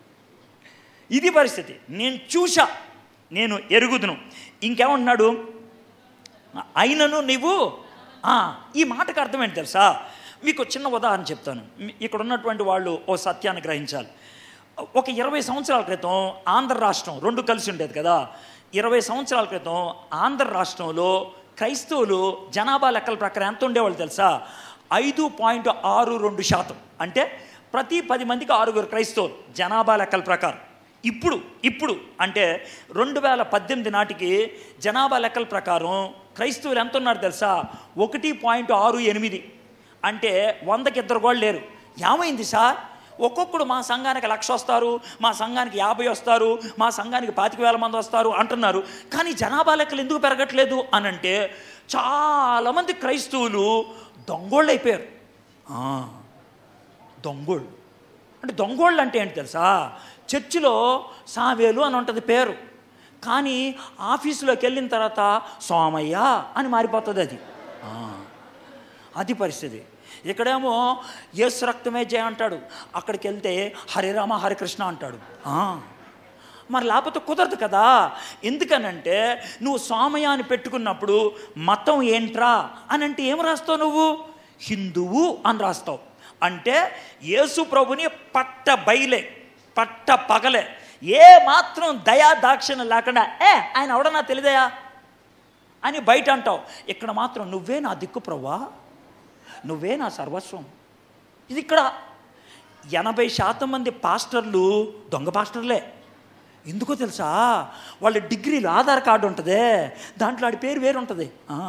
ఇది పరిస్థితి నేను చూసా నేను ఎరుగుదును ఇంకేమంటున్నాడు అయినను నీవు ఆ, ఈ మాటకు అర్థం ఏంటి తెలుసా మీకు చిన్న ఉదాహరణ చెప్తాను మీ- ఇక్కడ ఉన్నటువంటి వాళ్ళు ఓ సత్యాన్ని గ్రహించాలి ఒక ఇరవై సంవత్సరాల క్రితం ఆంధ్ర రాష్ట్రం రెండు కలిసి ఉండేది కదా ఇరవై సంవత్సరాల క్రితం ఆంధ్ర రాష్ట్రంలో క్రైస్తవులు జనాభా లెక్కల ప్రకారం ఎంత ఉండేవాళ్ళు తెలుసా ఐదు పాయింట్ ఆరు రెండు శాతం అంటే ప్రతి పది మందికి ఆరుగురు క్రైస్తవులు జనాభా లెక్కల ప్రకారం ఇప్పుడు ఇప్పుడు అంటే రెండు వేల పద్దెనిమిది నాటికి జనాభా లెక్కల ప్రకారం క్రైస్తవులు ఎంత ఉన్నారు తెలుసా ఒకటి పాయింట్ ఆరు ఎనిమిది అంటే వందకి ఇద్దరు కూడా లేరు ఏమైంది సార్ ఒక్కొక్కడు మా సంఘానికి లక్ష వస్తారు మా సంఘానికి యాభై వస్తారు మా సంఘానికి పాతిక వేల మంది వస్తారు అంటున్నారు కానీ జనాభా లెక్కలు ఎందుకు పెరగట్లేదు అని అంటే చాలామంది క్రైస్తవులు దొంగోళ్ళు అయిపోయారు ఆ, దొంగోళ్ళు అంటే దొంగోళ్ళు అంటే ఏంటి తెలుసా చర్చిలో సావేలు అని ఉంటుంది పేరు కానీ ఆఫీసులోకి వెళ్ళిన తర్వాత సోమయ్య అని మారిపోతుంది అది ఆ, అది పరిస్థితి ఇక్కడేమో యేసు రక్తమే జయ అంటాడు అక్కడికి వెళ్తే హరిరామ హరికృష్ణ అంటాడు ఆ, మరి లేకపోతే కుదరదు కదా ఎందుకనంటే నువ్వు సోమయాన్ని పెట్టుకున్నప్పుడు మతం ఏంట్రా అని అంటే ఏం రాస్తావు నువ్వు హిందువు అని రాస్తావు అంటే యేసు ప్రభుని పట్ట బయలే పట్ట పగలే ఏ మాత్రం దయా దాక్షిణ లేకుండా ఏ ఆయన ఎవడన్నా తెలిదయా అని బయట అంటావు ఇక్కడ మాత్రం నువ్వే నా దిక్కు ప్రవ్వా నువ్వే నా సర్వస్వం ఇది ఇక్కడ ఎనభై శాతం మంది పాస్టర్లు దొంగ పాస్టర్లే ఎందుకో తెలుసా వాళ్ళ డిగ్రీలు ఆధార్ కార్డు ఉంటుందే దాంట్లో ఆడి పేరు వేరు ఉంటుంది ఆ.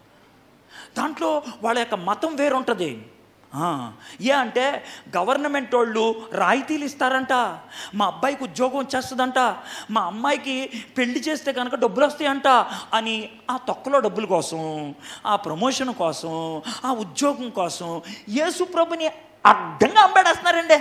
దాంట్లో వాళ్ళ యొక్క మతం వేరు ఉంటుంది ఆ. ఏ అంటే గవర్నమెంట్ వాళ్ళు రాయితీలు ఇస్తారంట మా అబ్బాయికి ఉద్యోగం వచ్చేస్తుందంట మా అమ్మాయికి పెళ్లి చేస్తే కనుక డబ్బులు వస్తాయంట అని ఆ తొక్కలో డబ్బుల కోసం ఆ ప్రమోషన్ కోసం ఆ ఉద్యోగం కోసం యేసు ప్రభుని అడ్డంగా అంబేడేస్తున్నారండి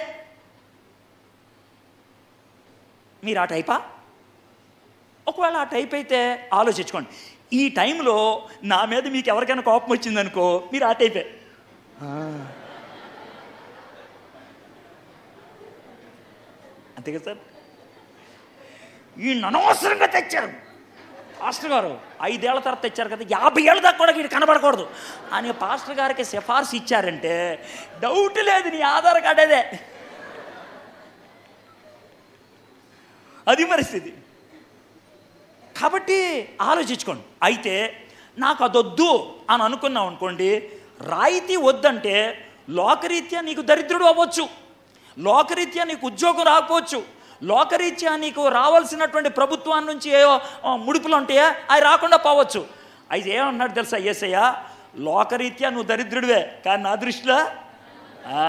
మీరు ఆ టైపా ఒకవేళ ఆ టైప్ అయితే ఆలోచించుకోండి ఈ టైంలో నా మీద మీకు ఎవరికైనా కోపం వచ్చిందనుకో మీరు ఆ టైపే అంతే కదా సార్ ఈ అనవసరంగా తెచ్చారు పాస్టర్ గారు ఐదేళ్ల తర్వాత తెచ్చారు కదా యాభై ఏళ్ళ దాకా కూడా వీడు కనబడకూడదు అని పాస్టర్ గారికి సిఫార్సు ఇచ్చారంటే డౌట్ లేదు నీ ఆధార్ కార్డ్ అదే అది పరిస్థితి కాబట్టి ఆలోచించుకోండి అయితే నాకు అదొద్దు అని అనుకున్నాం అనుకోండి రాయితీ వద్దంటే లోకరీత్యా నీకు దరిద్రుడు అవ్వచ్చు లోకరీత్యా నీకు ఉద్యోగం రాకపోవచ్చు లోకరీత్యా నీకు రావాల్సినటువంటి ప్రభుత్వం నుంచి ఏ ఆ, ముడుపులు ఉంటాయా అవి రాకుండా పోవచ్చు అయితే ఏమన్నాడు తెలుసా ఏసయ్య లోకరీత్యా నువ్వు దరిద్రుడివే కానీ నా దృష్టిలో ఆ,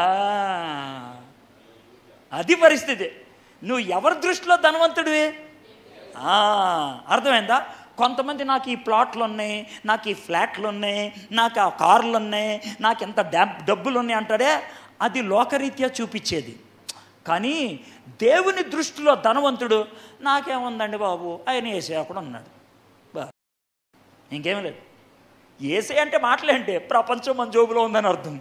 అది పరిస్థితి నువ్వు ఎవరి దృష్టిలో ధనవంతుడివి ఆ, అర్థమైందా కొంతమంది నాకు ఈ ప్లాట్లు ఉన్నాయి నాకు ఈ ఫ్లాట్లు ఉన్నాయి నాకు ఆ కార్లు ఉన్నాయి నాకు ఎంత డ్యాబ్ డబ్బులు ఉన్నాయి అంటాడే అది లోకరీత్యా చూపించేది కానీ దేవుని దృష్టిలో ధనవంతుడు నాకేముందండి బాబు ఆయన ఏసే అక్కడ ఉన్నాడు బా ఇంకేమీ లేదు ఏసే అంటే మాటలేంటే ప్రపంచం మన జోబులో ఉందని అర్థం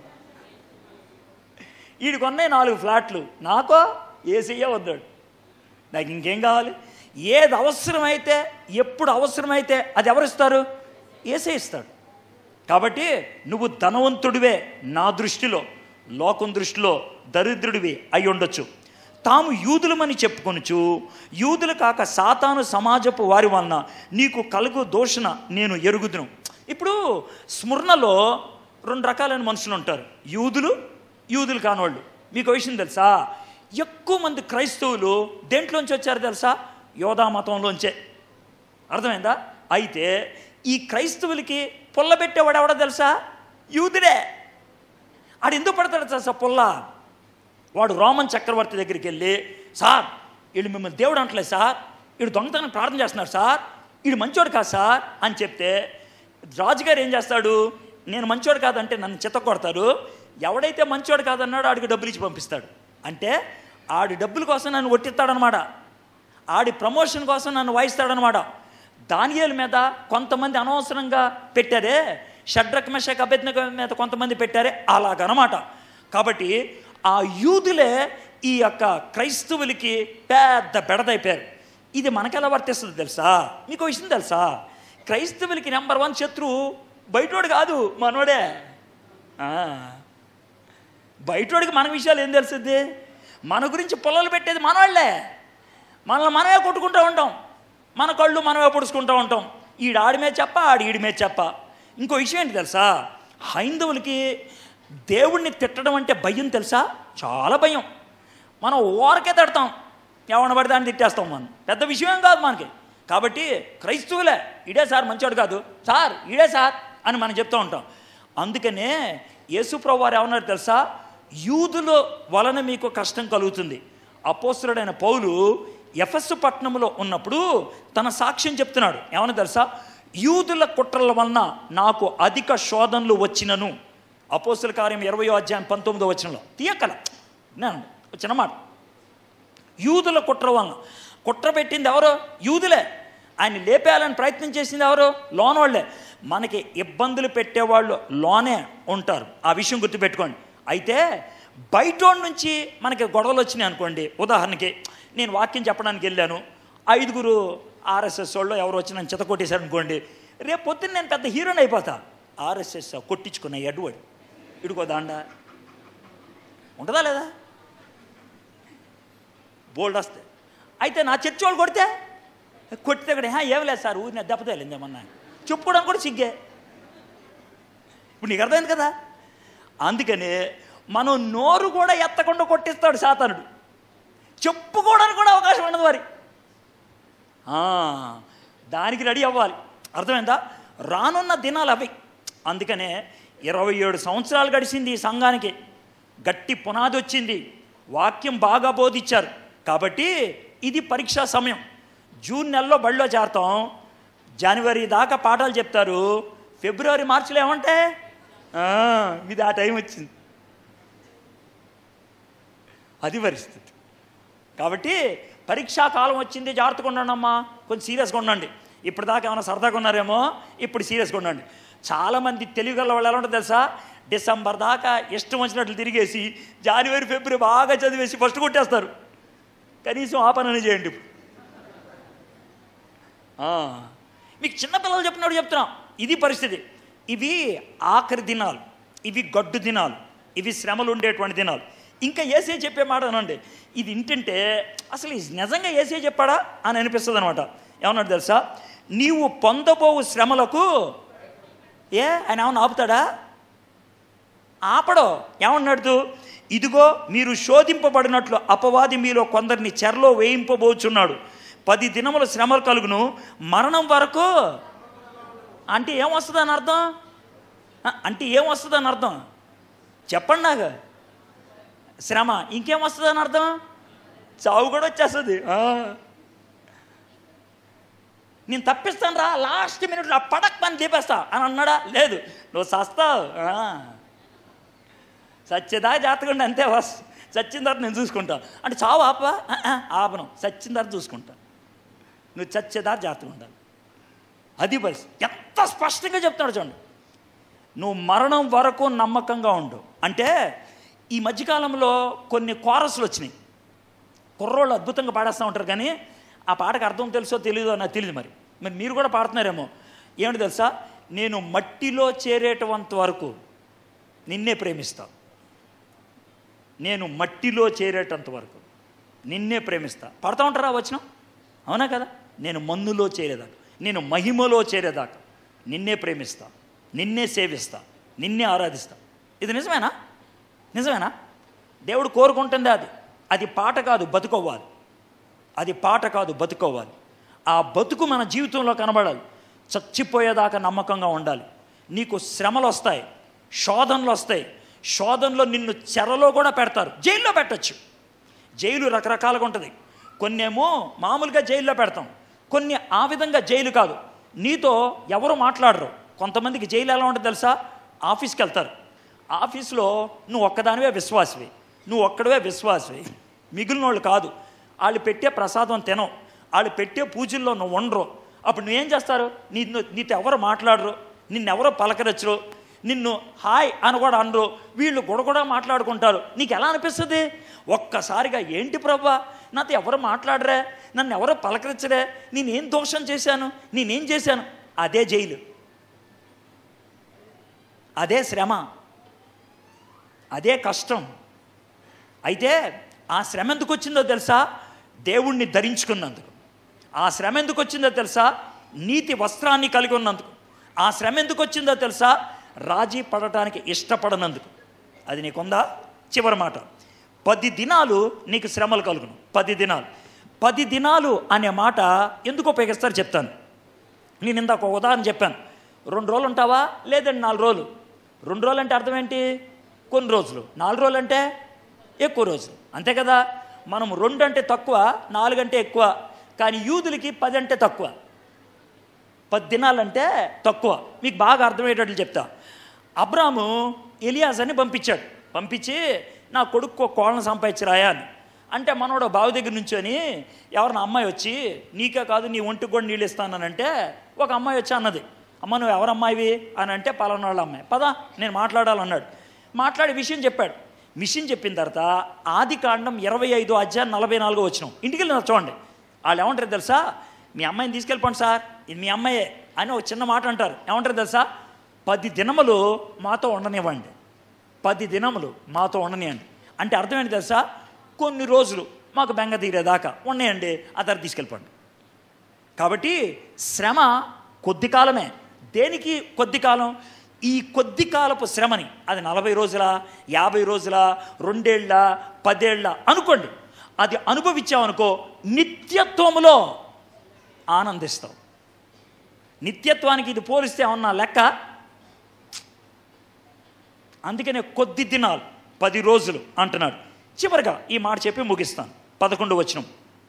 వీడికి ఉన్నాయి నాలుగు ఫ్లాట్లు నాకో ఏసీయే వద్దాడు నాకు ఇంకేం కావాలి ఏది అవసరమైతే ఎప్పుడు అవసరమైతే అది ఎవరిస్తారు ఏసే ఇస్తాడు కాబట్టి నువ్వు ధనవంతుడివే నా దృష్టిలో లోకం దృష్టిలో దరిద్రుడివి అయి ఉండొచ్చు తాము యూదులమని చెప్పుకొనుచు యూదులు కాక సాతాను సమాజపు వారి వలన నీకు కలుగు దోషణ నేను ఎరుగుదును ఇప్పుడు స్మరణలో రెండు రకాలైన మనుషులు ఉంటారు యూదులు యూదులు కానివాళ్ళు మీకు ఒక విషయం తెలుసా ఎక్కువ మంది క్రైస్తవులు దేంట్లోంచి వచ్చారు తెలుసా యోధా మతంలోంచే అర్థమైందా అయితే ఈ క్రైస్తవులకి పుల్ల పెట్టేవాడు ఎవడో తెలుసా యూదుడే ఆడు ఎందుకు పడతాడు తెలుసా పుల్ల వాడు రోమన్ చక్రవర్తి దగ్గరికి వెళ్ళి సార్ వీళ్ళు మిమ్మల్ని దేవుడు అంటలేదు సార్ వీడు దొంగతనం ప్రార్థన చేస్తున్నారు సార్ వీడు మంచోడు కాదు సార్ అని చెప్తే రాజుగారు ఏం చేస్తాడు నేను మంచోడు కాదంటే నన్ను చిత్త కొడతారు ఎవడైతే మంచోడు కాదన్నాడో ఆడికి డబ్బులు ఇచ్చి పంపిస్తాడు అంటే ఆడి డబ్బుల కోసం నన్ను ఒట్టిస్తాడనమాట ఆడి ప్రమోషన్ కోసం నన్ను వాయిస్తాడనమాట దానియేలు మీద కొంతమంది అనవసరంగా పెట్టారే షడ్రక్ మెషక్ అభ్యర్థన మీద కొంతమంది పెట్టారే అలాగనమాట కాబట్టి ఆ యూదులే ఈ యొక్క క్రైస్తవులకి పెద్ద బెడదైపోయారు ఇది మనకెలా వర్తిస్తుంది తెలుసా మీకు విషయం తెలుసా క్రైస్తవులకి నెంబర్ వన్ శత్రువు బయటోడు కాదు మనోడే ఆ. బయటోడికి మన విషయాలు ఏం తెలుస్తుంది మన గురించి పొలాలు పెట్టేది మనవాళ్లే మనల్ని మనమే కొట్టుకుంటూ ఉంటాం మన కళ్ళు మనమే పొడుచుకుంటూ ఉంటాం ఈడు ఆడి మీద చెప్ప ఆడి ఈడి మీద చెప్ప ఇంకో విషయం ఏంటి తెలుసా హైందవులకి దేవుణ్ణి తిట్టడం అంటే భయం తెలుసా చాలా భయం మనం ఓరకే తిడతాం ఎవరిని పడితే అని తిట్టేస్తాం మనం పెద్ద విషయం కాదు మనకి కాబట్టి క్రైస్తవులే ఇడే సార్ మంచోడు కాదు సార్ ఇడే సార్ అని మనం చెప్తూ ఉంటాం అందుకనే యేసుప్రభు వారు ఏమన్నారు తెలుసా యూదుల వలన మీకు కష్టం కలుగుతుంది అపోస్తుడైన పౌలు ఎఫెస్సు పట్టణంలో ఉన్నప్పుడు తన సాక్ష్యం చెప్తున్నాడు ఏమన్నా తెలుసా యూదుల కుట్రల వలన నాకు అధిక శోధనలు వచ్చినను అపోస్తుల కార్యం ఇరవయో అధ్యాయం పంతొమ్మిదో వచనంలో తీయకల నేను చిన్న మాట యూదుల కుట్ర వలన కుట్ర పెట్టింది ఎవరు యూదులే ఆయన లేపేయాలని ప్రయత్నం చేసింది ఎవరు లోన్ వాళ్ళే మనకి ఇబ్బందులు పెట్టేవాళ్ళు లోనే ఉంటారు ఆ విషయం గుర్తుపెట్టుకోండి అయితే బయట నుంచి మనకి గొడవలు వచ్చినాయి అనుకోండి ఉదాహరణకి నేను వాక్యం చెప్పడానికి వెళ్ళాను ఐదుగురు ఆర్ఎస్ఎస్ వాళ్ళు ఎవరు వచ్చి నన్ను చెత్త కొట్టేశారు అనుకోండి రేపు పొద్దున్న నేను పెద్ద హీరోని అయిపోతా ఆర్ఎస్ఎస్ కొట్టించుకున్న ఎడ్వర్డ్ ఇడుకో దాండా ఉంటుందా లేదా బోల్డ్ వస్తాయి అయితే నా చర్చి వాళ్ళు కొడితే కొట్టితే కూడా "హా, ఏం లేదు సార్ ఊరిని దెబ్బ తేలింది ఏమన్నా చెప్పుకోవడానికి కూడా సిగ్గే ఇప్పుడు నీకు అర్థమైంది కదా అందుకని మనం నోరు కూడా ఎత్తకుండా కొట్టిస్తాడు సాతానుడు చెప్పుకోవడానికి కూడా అవకాశం ఉండదు మరి ఆ, దానికి రెడీ అవ్వాలి అర్థమైందా రానున్న దినాలు అవి అందుకనే ఇరవై ఏడు సంవత్సరాలు గడిచింది ఈ సంఘానికి గట్టి పునాది వచ్చింది వాక్యం బాగా బోధించారు కాబట్టి ఇది పరీక్షా సమయం జూన్ నెలలో బడిలో చేరతాం జనవరి దాకా పాఠాలు చెప్తారు ఫిబ్రవరి మార్చిలో ఏమంటే ఆ, మీది ఆ టైం వచ్చింది అది పరిస్థితి కాబట్టి పరీక్షా కాలం వచ్చింది జాగ్రత్తగా ఉండండి అమ్మా కొంచెం సీరియస్గా ఉండండి ఇప్పుడు దాకా ఏమైనా సరదాగా ఉన్నారేమో ఇప్పుడు సీరియస్గా ఉండండి చాలామంది తెలివిగల వాళ్ళు ఎలా ఉంటుంది తెలుసా డిసెంబర్ దాకా ఇష్టం వచ్చినట్లు తిరిగేసి జనవరి ఫిబ్రవరి బాగా చదివేసి ఫస్ట్ కొట్టేస్తారు కనీసం ఆ పని చేయండి ఇప్పుడు ఆ, మీకు చిన్నపిల్లలు చెప్పినప్పుడు చెప్తున్నాం ఇది పరిస్థితి ఇవి ఆఖరి దినాలు ఇవి గడ్డు దినాలు ఇవి శ్రమలు ఉండేటువంటి దినాలు ఇంకా ఏసే చెప్పే మాట అనండి ఇది ఇంటింటే అసలు ఇది నిజంగా ఏసే చెప్పాడా అని అనిపిస్తుంది అనమాట ఏమన్నాడు తెలుసా నీవు పొందబోవు శ్రమలకు ఏ ఆయన ఏమన్నా ఆపుతాడా ఆపడో ఏమన్నాడు ఇదిగో మీరు శోధింపబడినట్లు అపవాది మీలో కొందరిని చెరలో వేయింపబోచున్నాడు పది దినముల శ్రమలు కలుగును మరణం వరకు అంటే ఏమొస్తుందని అర్థం ఆ, అంటే ఏమొస్తుందని అర్థం చెప్పండి నాకు శ్రమ ఇంకేం వస్తుందని అర్థం చావు కూడా వచ్చేస్తుంది ఆ. నేను తప్పిస్తాను రా లాస్ట్ మినిట్లో పడక్ పని లేపేస్తా అని అన్నాడా లేదు నువ్వు సస్తావు ఆ. సత్యదా జాతకండి అంతే వస్ సచ్చిన తర్వాత నేను చూసుకుంటా అంటే చావు ఆపా ఆ, ఆ, ఆపను సచ్చిన తర్వాత చూసుకుంటా నువ్వు చచ్చేదా జాతకం ఉండాలి అది పరిస్థితి ఎంత స్పష్టంగా చెప్తాడు చూడండి నువ్వు మరణం వరకు నమ్మకంగా ఉండు అంటే ఈ మధ్యకాలంలో కొన్ని కోరస్లు వచ్చినాయి కుర్రోళ్ళు అద్భుతంగా పాడేస్తూ ఉంటారు కానీ ఆ పాటకు అర్థం తెలుసో తెలియదో నాకు తెలియదు మరి మరి మీరు కూడా పాడుతున్నారేమో ఏమిటి తెలుసా నేను మట్టిలో చేరేటంత వరకు నిన్నే ప్రేమిస్తా నేను మట్టిలో చేరేటంత వరకు నిన్నే ప్రేమిస్తా పడతా ఉంటారా వచ్చిన అవునా కదా నేను మన్నులో చేరేదాకా నేను మహిమలో చేరేదాకా నిన్నే ప్రేమిస్తా నిన్నే సేవిస్తా నిన్నే ఆరాధిస్తా ఇది నిజమేనా నిజమేనా దేవుడు కోరుకుంటుంది అది అది పాట కాదు బతుకోవాలి అది పాట కాదు బతుకోవాలి ఆ బతుకు మన జీవితంలో కనబడాలి చచ్చిపోయేదాకా నమ్మకంగా ఉండాలి నీకు శ్రమలు వస్తాయి శోధనలు వస్తాయి శోధనలో నిన్ను చెరలో కూడా పెడతారు జైల్లో పెట్టచ్చు జైలు రకరకాలుగా ఉంటుంది కొన్నేమో మామూలుగా జైల్లో పెడతాం కొన్ని ఆ విధంగా జైలు కాదు నీతో ఎవరు మాట్లాడరు కొంతమందికి జైలు ఎలా ఉంటుంది తెలుసా ఆఫీస్కి వెళ్తారు ఆఫీస్లో నువ్వు ఒక్కదానివే విశ్వాసవి నువ్వు ఒక్కడవే విశ్వాసవి మిగిలిన వాళ్ళు కాదు వాళ్ళు పెట్టే ప్రసాదం తినవు వాళ్ళు పెట్టే పూజల్లో నువ్వు ఉండరు అప్పుడు నువ్వేం చేస్తారు నిన్ను నీతో ఎవరు మాట్లాడరు నిన్నెవరో పలకరించరు నిన్ను హాయ్ అని కూడా అనరు వీళ్ళు కూడా మాట్లాడుకుంటారు నీకు ఎలా అనిపిస్తుంది ఒక్కసారిగా ఏంటి ప్రభా నాతో ఎవరు మాట్లాడరే నన్ను ఎవరో పలకరించరే నేనేం దోషం చేశాను నేనేం చేశాను అదే జైలు అదే శ్రమ అదే కష్టం అయితే ఆ శ్రమ ఎందుకు వచ్చిందో తెలుసా దేవుణ్ణి ధరించుకున్నందుకు ఆ శ్రమ ఎందుకు వచ్చిందో తెలుసా నీతి వస్త్రాన్ని కలిగి ఉన్నందుకు ఆ శ్రమ ఎందుకు వచ్చిందో తెలుసా రాజీ పడటానికి ఇష్టపడనందుకు అది నీకుందా చివరి మాట పది దినాలు నీకు శ్రమలు కలుగును పది దినాలు పది దినాలు అనే మాట ఎందుకు ఉపయోగిస్తారు చెప్తాను నేను ఇందాక ఒక ఉదాహరణ చెప్పాను రెండు రోజులు ఉంటావా లేదండి నాలుగు రోజులు రెండు రోజులు అంటే అర్థం ఏంటి కొన్ని రోజులు నాలుగు రోజులు అంటే ఎక్కువ రోజులు అంతే కదా మనం రెండు అంటే తక్కువ నాలుగు అంటే ఎక్కువ కానీ యూదులకి పది అంటే తక్కువ పది దినాలంటే తక్కువ మీకు బాగా అర్థమయ్యేటట్లు చెప్తా అబ్రాము ఎలియాస్ అని పంపించాడు పంపించి నా కొడుకు ఒక కోళ్ళను సంపాదించిరాయా అని అంటే మనోడు బావి దగ్గర నుంచొని ఎవరిన అమ్మాయి వచ్చి నీకే కాదు నీ ఒంటికి కూడా నీళ్ళు ఇస్తానంటే ఒక అమ్మాయి వచ్చి అన్నది అమ్మ నువ్వు ఎవరు అమ్మాయివి అని అంటే పలానా వాళ్ళ అమ్మాయి పదా నేను మాట్లాడాలన్నాడు మాట్లాడి విషయం చెప్పాడు విషయం చెప్పిన తర్వాత ఆది కాండం ఇరవై ఐదు అధ్యాయం నలభై నాలుగో వచ్చినాం ఇంటికి వెళ్ళి చూడండి వాళ్ళు ఏమంటారు తెలుసా మీ అమ్మాయిని తీసుకెళ్ళిపోండి సార్ ఇది మీ అమ్మాయే అని ఒక చిన్న మాట అంటారు ఏమంటారు తెలుసా పది దినములు మాతో ఉండనివ్వండి పది దినములు మాతో ఉండనియండి అంటే అర్థం ఏంటి తెలుసా కొన్ని రోజులు మాకు బెంగ తీరేదాకా ఉన్నాయండి ఆ తర్వాత తీసుకెళ్ళిపోండి కాబట్టి శ్రమ కొద్ది కాలమే దేనికి కొద్ది కాలం ఈ కొద్ది కాలపు శ్రమని అది నలభై రోజుల యాభై రోజుల రెండేళ్ళ పదేళ్ళ అనుకోండి అది అనుభవించామనుకో నిత్యత్వములో ఆనందిస్తాం నిత్యత్వానికి ఇది పోలిస్తే ఏమన్నా లెక్క అందుకనే కొద్ది దినాలు పది రోజులు అంటున్నాడు చివరిగా ఈ మాట చెప్పి ముగిస్తాను పదకొండు వచనం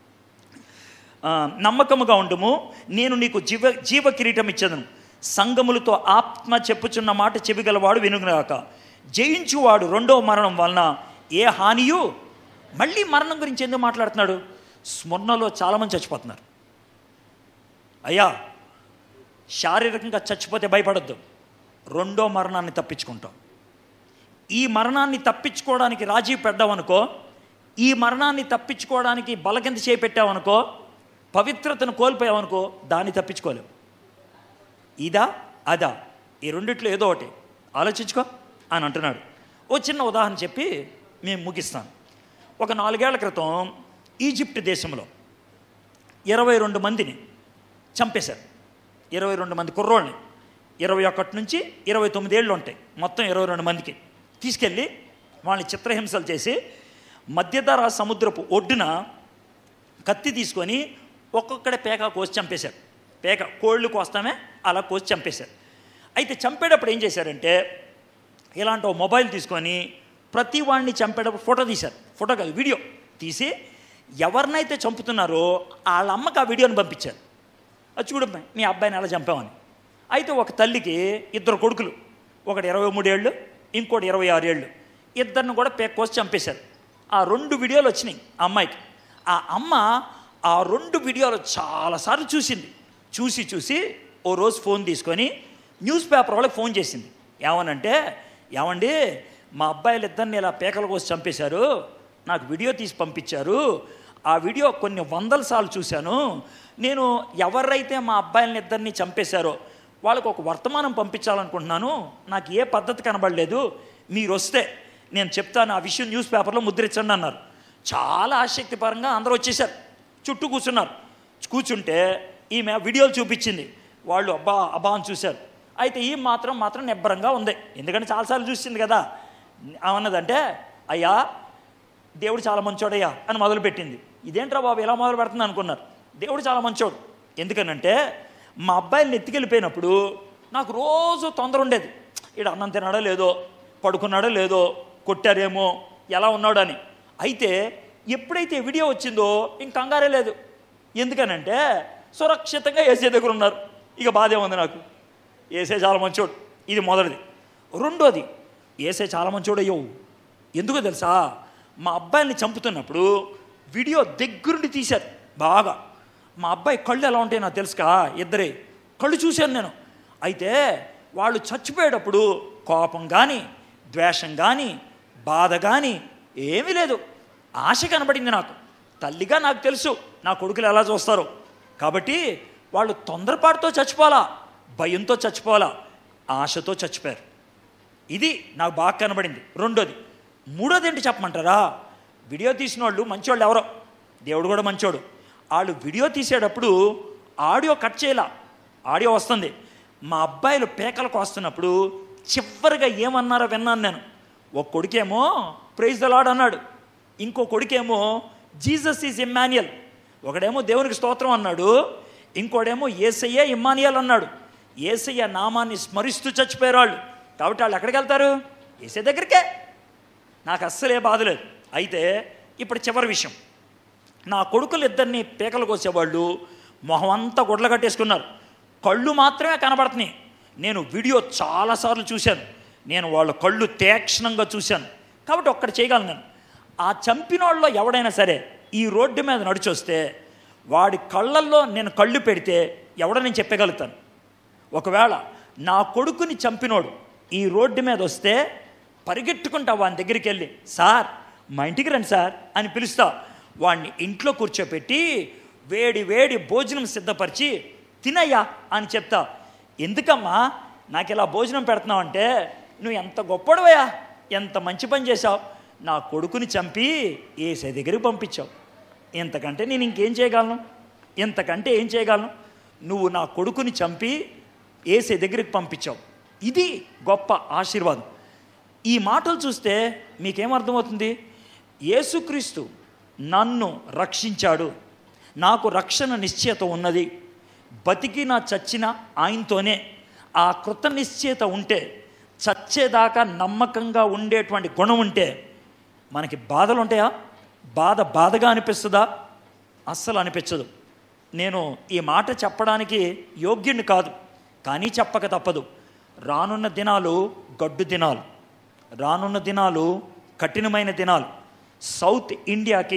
ఆ, నమ్మకముగా ఉండుము నేను నీకు జీవ జీవ కిరీటం ఇచ్చేదను సంగములతో ఆత్మ చెప్పుచున్న మాట చెవిగలవాడు వినుగాక జయించువాడు రెండవ మరణం వలన ఏ హానియు మళ్ళీ మరణం గురించి ఎందుకు మాట్లాడుతున్నాడు స్మరణలో చాలామంది చచ్చిపోతున్నారు అయ్యా శారీరకంగా చచ్చిపోతే భయపడద్దు రెండో మరణాన్ని తప్పించుకుంటాం ఈ మరణాన్ని తప్పించుకోవడానికి రాజీ పెట్టామనుకో ఈ మరణాన్ని తప్పించుకోవడానికి బలకింద చేపెట్టామనుకో పవిత్రతను కోల్పోయామనుకో దాన్ని తప్పించుకోలేవు ఇదా అదా ఈ రెండిట్లో ఏదో ఒకటి ఆలోచించుకో అని అంటున్నాడు ఓ చిన్న ఉదాహరణ చెప్పి మేము ముగిస్తాను ఒక నాలుగేళ్ల క్రితం ఈజిప్ట్ దేశంలో ఇరవై రెండు మందిని చంపేశారు ఇరవై రెండు మంది కుర్రోళ్ళని ఇరవై ఒకటి నుంచి ఇరవై తొమ్మిది ఏళ్ళు ఉంటాయి మొత్తం ఇరవై రెండు మందికి తీసుకెళ్ళి వాళ్ళని చిత్రహింసలు చేసి మధ్యధరా సముద్రపు ఒడ్డున కత్తి తీసుకొని ఒక్కొక్కడే పేక కోసి చంపేశారు పేక కోళ్ళు కోస్తామే అలా కోసి చంపేశారు అయితే చంపేటప్పుడు ఏం చేశారంటే ఇలాంటి ఒక మొబైల్ తీసుకొని ప్రతి వాడిని చంపేటప్పుడు ఫోటో తీశారు ఫోటో కాదు వీడియో తీసి ఎవరినైతే చంపుతున్నారో వాళ్ళ అమ్మకి ఆ వీడియోని పంపించారు అది చూడమ్మా మీ అబ్బాయిని ఎలా చంపామని అయితే ఒక తల్లికి ఇద్దరు కొడుకులు ఒకటి ఇరవై మూడేళ్ళు ఇంకోటి ఇరవై ఆరు ఏళ్ళు ఇద్దరిని కూడా పేక్ కోసి చంపేశారు ఆ రెండు వీడియోలు వచ్చినాయి ఆ అమ్మాయికి ఆ అమ్మ ఆ రెండు వీడియోలు చాలాసార్లు చూసింది చూసి చూసి ఓ రోజు ఫోన్ తీసుకొని న్యూస్ పేపర్ వాళ్ళకి ఫోన్ చేసింది ఏమనంటే ఏమండి మా అబ్బాయిలు ఇద్దరిని ఇలా పేకల కోసి చంపేశారు నాకు వీడియో తీసి పంపించారు ఆ వీడియో కొన్ని వందల సార్లు చూశాను నేను ఎవరైతే మా అబ్బాయిలని ఇద్దరిని చంపేశారో వాళ్ళకు ఒక వర్తమానం పంపించాలనుకుంటున్నాను నాకు ఏ పద్ధతి కనబడలేదు మీరు వస్తే నేను చెప్తాను ఆ విషయం న్యూస్ పేపర్లో ముద్రించండి అన్నారు చాలా ఆసక్తిపరంగా అందరూ వచ్చేసారు చుట్టూ కూర్చున్నారు కూర్చుంటే ఈమె వీడియోలు చూపించింది వాళ్ళు అబ్బా అబ్బా అని చూశారు అయితే ఈ మాత్రం మాత్రం నిబ్బరంగా ఉంది ఎందుకంటే చాలాసార్లు చూసింది కదా ఏమన్నదంటే అయ్యా దేవుడు చాలా మంచోడయ్యా అని మొదలుపెట్టింది ఇదేంట్రా బాబు ఎలా మొదలు పెడుతుంది అనుకున్నారు దేవుడు చాలా మంచోడు ఎందుకనంటే మా అబ్బాయిని ఎత్తుకెళ్ళిపోయినప్పుడు నాకు రోజు తొందర ఉండేది ఇక్కడ అన్నం తిన్నాడో లేదో పడుకున్నాడో లేదో కొట్టారేమో ఎలా ఉన్నాడో అని అయితే ఎప్పుడైతే వీడియో వచ్చిందో ఇంక కంగారే లేదు ఎందుకనంటే సురక్షితంగా ఏసే దగ్గర ఉన్నారు ఇక బాధే ఉంది నాకు ఏసే చాలా మంచోడు ఇది మొదటిది రెండోది ఏసే చాలా మంచోడు అయ్యో ఎందుకో తెలుసా మా అబ్బాయిని చంపుతున్నప్పుడు వీడియో దగ్గరుండి తీశారు బాగా మా అబ్బాయి కళ్ళు ఎలా ఉంటాయి నాకు తెలుసుకా ఇద్దరే కళ్ళు చూశాను నేను అయితే వాళ్ళు చచ్చిపోయేటప్పుడు కోపం కానీ ద్వేషం కానీ బాధ కానీ ఏమీ లేదు ఆశ కనబడింది నాకు తల్లిగా నాకు తెలుసు నా కొడుకులు ఎలా చూస్తారో కాబట్టి వాళ్ళు తొందరపాటుతో చచ్చిపోవాలా భయంతో చచ్చిపోవాలా ఆశతో చచ్చిపోయారు ఇది నాకు బాగా కనబడింది రెండోది మూడోది ఏంటి చెప్పమంటారా వీడియో తీసిన వాళ్ళు మంచోళ్ళు ఎవరో దేవుడు కూడా మంచోడు వాళ్ళు వీడియో తీసేటప్పుడు ఆడియో కట్ చేయలా ఆడియో వస్తుంది మా అబ్బాయిలు పేకలకు వస్తున్నప్పుడు చివరిగా ఏమన్నారో విన్నాను నేను ఒక కొడుకేమో ప్రైజ్ ద లాడ్ అన్నాడు ఇంకో కొడుకేమో జీసస్ ఈజ్ ఇమ్మాన్యుయల్ ఒకడేమో దేవునికి స్తోత్రం అన్నాడు ఇంకోడేమో ఏసయ్యే ఇమ్మానియల్ అన్నాడు ఏసయ్య నామాన్ని స్మరిస్తూ చచ్చిపోయారు వాళ్ళు కాబట్టి వాళ్ళు ఎక్కడికి వెళ్తారు ఏసే దగ్గరికే నాకు అస్సలే బాధ లేదు అయితే ఇప్పుడు చివరి విషయం నా కొడుకులు ఇద్దరిని పీకలు కోసేవాళ్ళు మొహం అంతా గుడ్ల కట్టేసుకున్నారు కళ్ళు మాత్రమే కనబడుతున్నాయి నేను వీడియో చాలాసార్లు చూశాను నేను వాళ్ళ కళ్ళు తీక్షణంగా చూశాను కాబట్టి ఒక్కటి చేయగలను నేను ఆ చంపిన వాళ్ళలో ఎవడైనా సరే ఈ రోడ్డు మీద నడిచొస్తే వాడి కళ్ళల్లో నేను కళ్ళు పెడితే ఎవడో నేను చెప్పగలుగుతాను ఒకవేళ నా కొడుకుని చంపినోడు ఈ రోడ్డు మీద వస్తే పరిగెట్టుకుంటా వాని దగ్గరికి వెళ్ళి సార్ మా ఇంటికి రండి సార్ అని పిలుస్తా వాడిని ఇంట్లో కూర్చోపెట్టి వేడి వేడి భోజనం సిద్ధపరిచి తినయ్యా అని చెప్తా ఎందుకమ్మా నాకు ఇలా భోజనం పెడుతున్నావు అంటే నువ్వు ఎంత గొప్పడవయ్యా ఎంత మంచి పని చేశావు నా కొడుకుని చంపి ఏసే దగ్గరికి పంపించావు ఇంతకంటే నేను ఇంకేం చేయగలను ఇంతకంటే ఏం చేయగలను నువ్వు నా కొడుకుని చంపి ఏసే దగ్గరికి పంపించావు ఇది గొప్ప ఆశీర్వాదం ఈ మాటలు చూస్తే మీకేమర్థమవుతుంది యేసుక్రీస్తు నన్ను రక్షించాడు నాకు రక్షణ నిశ్చయత ఉన్నది బతికినా చచ్చినా ఆయనతోనే ఆ కృత నిశ్చయత ఉంటే చచ్చేదాకా నమ్మకంగా ఉండేటువంటి గుణం ఉంటే మనకి బాధలు ఉంటాయా బాధ బాధగా అనిపిస్తుందా అస్సలు అనిపించదు నేను ఈ మాట చెప్పడానికి యోగ్యుని కాదు కానీ చెప్పక తప్పదు రానున్న దినాలు గడ్డు దినాలు రానున్న దినాలు కఠినమైన దినాలు సౌత్ ఇండియాకి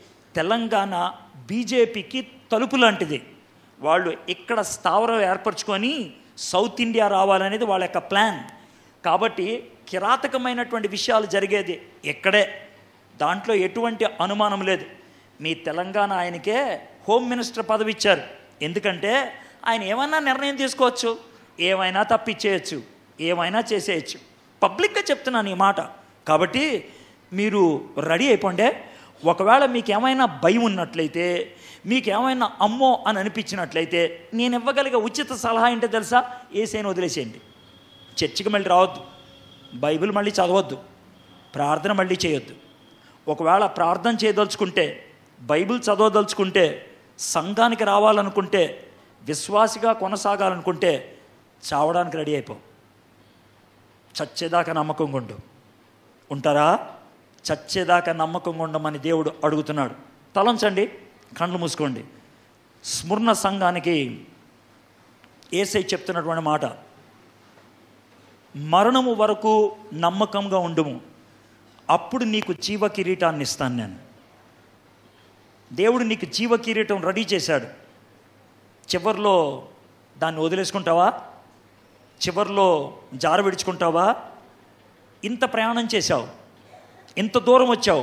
తెలంగాణ బీజేపీకి తలుపు లాంటిది వాళ్ళు ఇక్కడ స్థావరం ఏర్పరచుకొని సౌత్ ఇండియా రావాలనేది వాళ్ళ యొక్క ప్లాన్ కాబట్టి కిరాతకమైనటువంటి విషయాలు జరిగేది ఇక్కడే దాంట్లో ఎటువంటి అనుమానం లేదు మీ తెలంగాణ ఆయనకే హోమ్ మినిస్టర్ పదవి ఇచ్చారు ఎందుకంటే ఆయన ఏమైనా నిర్ణయం తీసుకోవచ్చు ఏమైనా తప్పిచ్చేయచ్చు ఏమైనా చేసేయచ్చు పబ్లిక్గా చెప్తున్నాను ఈ మాట కాబట్టి మీరు రెడీ అయిపోండే ఒకవేళ మీకు ఏమైనా భయం ఉన్నట్లయితే మీకు ఏమైనా అమ్మో అని అనిపించినట్లయితే నేను ఇవ్వగలిగే ఉచిత సలహా ఏంటో తెలుసా ఏసైనా వదిలేసేయండి చర్చికి మళ్ళీ రావద్దు బైబిల్ మళ్ళీ చదవద్దు ప్రార్థన మళ్ళీ చేయొద్దు ఒకవేళ ప్రార్థన చేయదలుచుకుంటే బైబిల్ చదవదలుచుకుంటే సంఘానికి రావాలనుకుంటే విశ్వాసిగా కొనసాగాలనుకుంటే చావడానికి రెడీ అయిపో చచ్చేదాకా నమ్మకంగా ఉండు ఉంటారా చచ్చేదాకా నమ్మకంగా ఉండమని దేవుడు అడుగుతున్నాడు తలంచండి కళ్ళు మూసుకోండి స్మరణ సంఘానికి ఏసై చెప్తున్నటువంటి మాట మరణము వరకు నమ్మకంగా ఉండుము అప్పుడు నీకు జీవ కిరీటాన్ని ఇస్తాను నేను దేవుడు నీకు జీవ కిరీటం రెడీ చేశాడు చివర్లో దాన్ని వదిలేసుకుంటావా చివర్లో జార విడుచుకుంటావా ఇంత ప్రయాణం చేశావు ఇంత దూరం వచ్చావు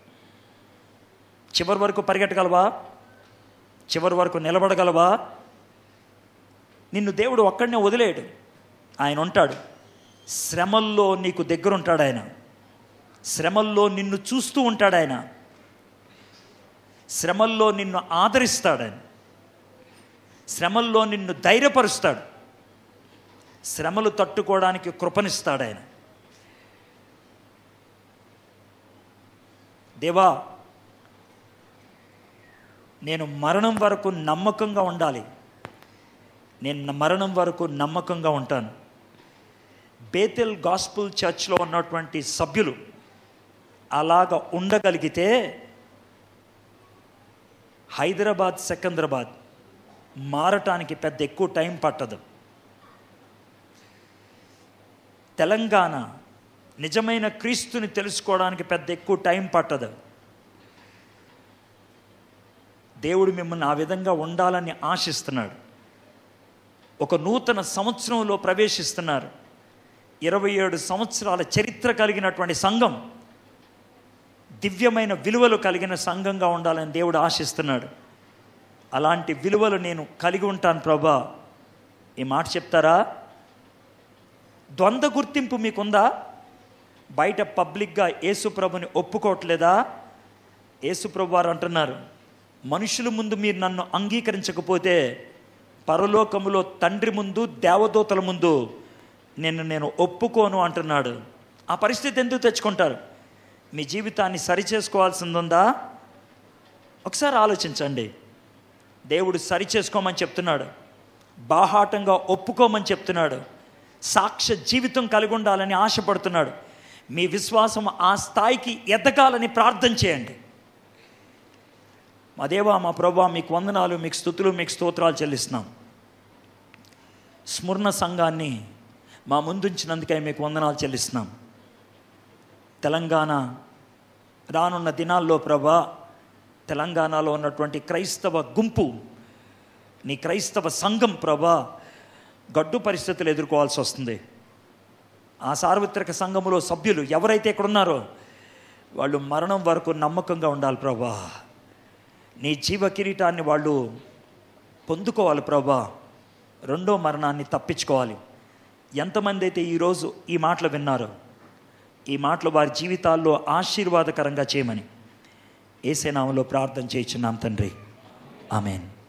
చివరి వరకు పరిగెట్టగలవా చివరి వరకు నిలబడగలవా నిన్ను దేవుడు ఒక్కడనే వదిలేయడు ఆయన ఉంటాడు శ్రమల్లో నీకు దగ్గర ఉంటాడు ఆయన శ్రమల్లో నిన్ను చూస్తూ ఉంటాడు ఆయన శ్రమల్లో నిన్ను ఆదరిస్తాడని శ్రమల్లో నిన్ను ధైర్యపరుస్తాడు శ్రమలు తట్టుకోవడానికి కృపనిస్తాడు ఆయన దేవా నేను మరణం వరకు నమ్మకంగా ఉండాలి నేను మరణం వరకు నమ్మకంగా ఉంటాను బేతెల్ గాస్పుల్ చర్చ్లో ఉన్నటువంటి సభ్యులు అలాగ ఉండగలిగితే హైదరాబాద్ సికంద్రాబాద్ మారటానికి పెద్ద ఎక్కువ టైం పట్టదు తెలంగాణ నిజమైన క్రీస్తుని తెలుసుకోవడానికి పెద్ద ఎక్కువ టైం పట్టదు దేవుడు మిమ్మల్ని ఆ విధంగా ఉండాలని ఆశిస్తున్నాడు ఒక నూతన సంవత్సరంలో ప్రవేశిస్తున్నారు ఇరవై ఏడు సంవత్సరాల చరిత్ర కలిగినటువంటి సంఘం దివ్యమైన విలువలు కలిగిన సంఘంగా ఉండాలని దేవుడు ఆశిస్తున్నాడు అలాంటి విలువలు నేను కలిగి ఉంటాను ప్రభా ఈ మాట చెప్తారా ద్వంద్వ గుర్తింపు మీకుందా బయట పబ్లిక్గా యేసుప్రభుని ఒప్పుకోవట్లేదా యేసుప్రభు వారు అంటున్నారు మనుషుల ముందు మీరు నన్ను అంగీకరించకపోతే పరలోకములో తండ్రి ముందు దేవదూతల ముందు నిన్ను నేను ఒప్పుకోను అంటున్నాడు ఆ పరిస్థితి ఎందుకు తెచ్చుకుంటారు మీ జీవితాన్ని సరిచేసుకోవాల్సిందుందా ఒకసారి ఆలోచించండి దేవుడు సరిచేసుకోమని చెప్తున్నాడు బాహాటంగా ఒప్పుకోమని చెప్తున్నాడు సాక్ష్య జీవితం కలిగి ఉండాలని ఆశపడుతున్నాడు మీ విశ్వాసం ఆ స్థాయికి ఎదగాలని ప్రార్థన చేయండి మా దేవా మా ప్రభా మీకు వందనాలు మీకు స్థుతులు మీకు స్తోత్రాలు చెల్లిస్తున్నాం స్మరణ సంఘాన్ని మా ముందుంచినందుకై మీకు వందనాలు చెల్లిస్తున్నాం తెలంగాణ రానున్న దినాల్లో ప్రభా తెలంగాణలో ఉన్నటువంటి క్రైస్తవ గుంపు నీ క్రైస్తవ సంఘం ప్రభా గడ్డు పరిస్థితులు ఎదుర్కోవాల్సి వస్తుంది ఆ సార్వత్రిక సంఘములో సభ్యులు ఎవరైతే ఇక్కడ ఉన్నారో వాళ్ళు మరణం వరకు నమ్మకంగా ఉండాలి ప్రభా నీ జీవ కిరీటాన్ని వాళ్ళు పొందుకోవాలి ప్రభా రెండో మరణాన్ని తప్పించుకోవాలి ఎంతమంది అయితే ఈరోజు ఈ మాటలు విన్నారో ఈ మాటలు వారి జీవితాల్లో ఆశీర్వాదకరంగా చేయమని ఏసేనామంలో ప్రార్థన చేయించున్నాం తండ్రి ఆమెన్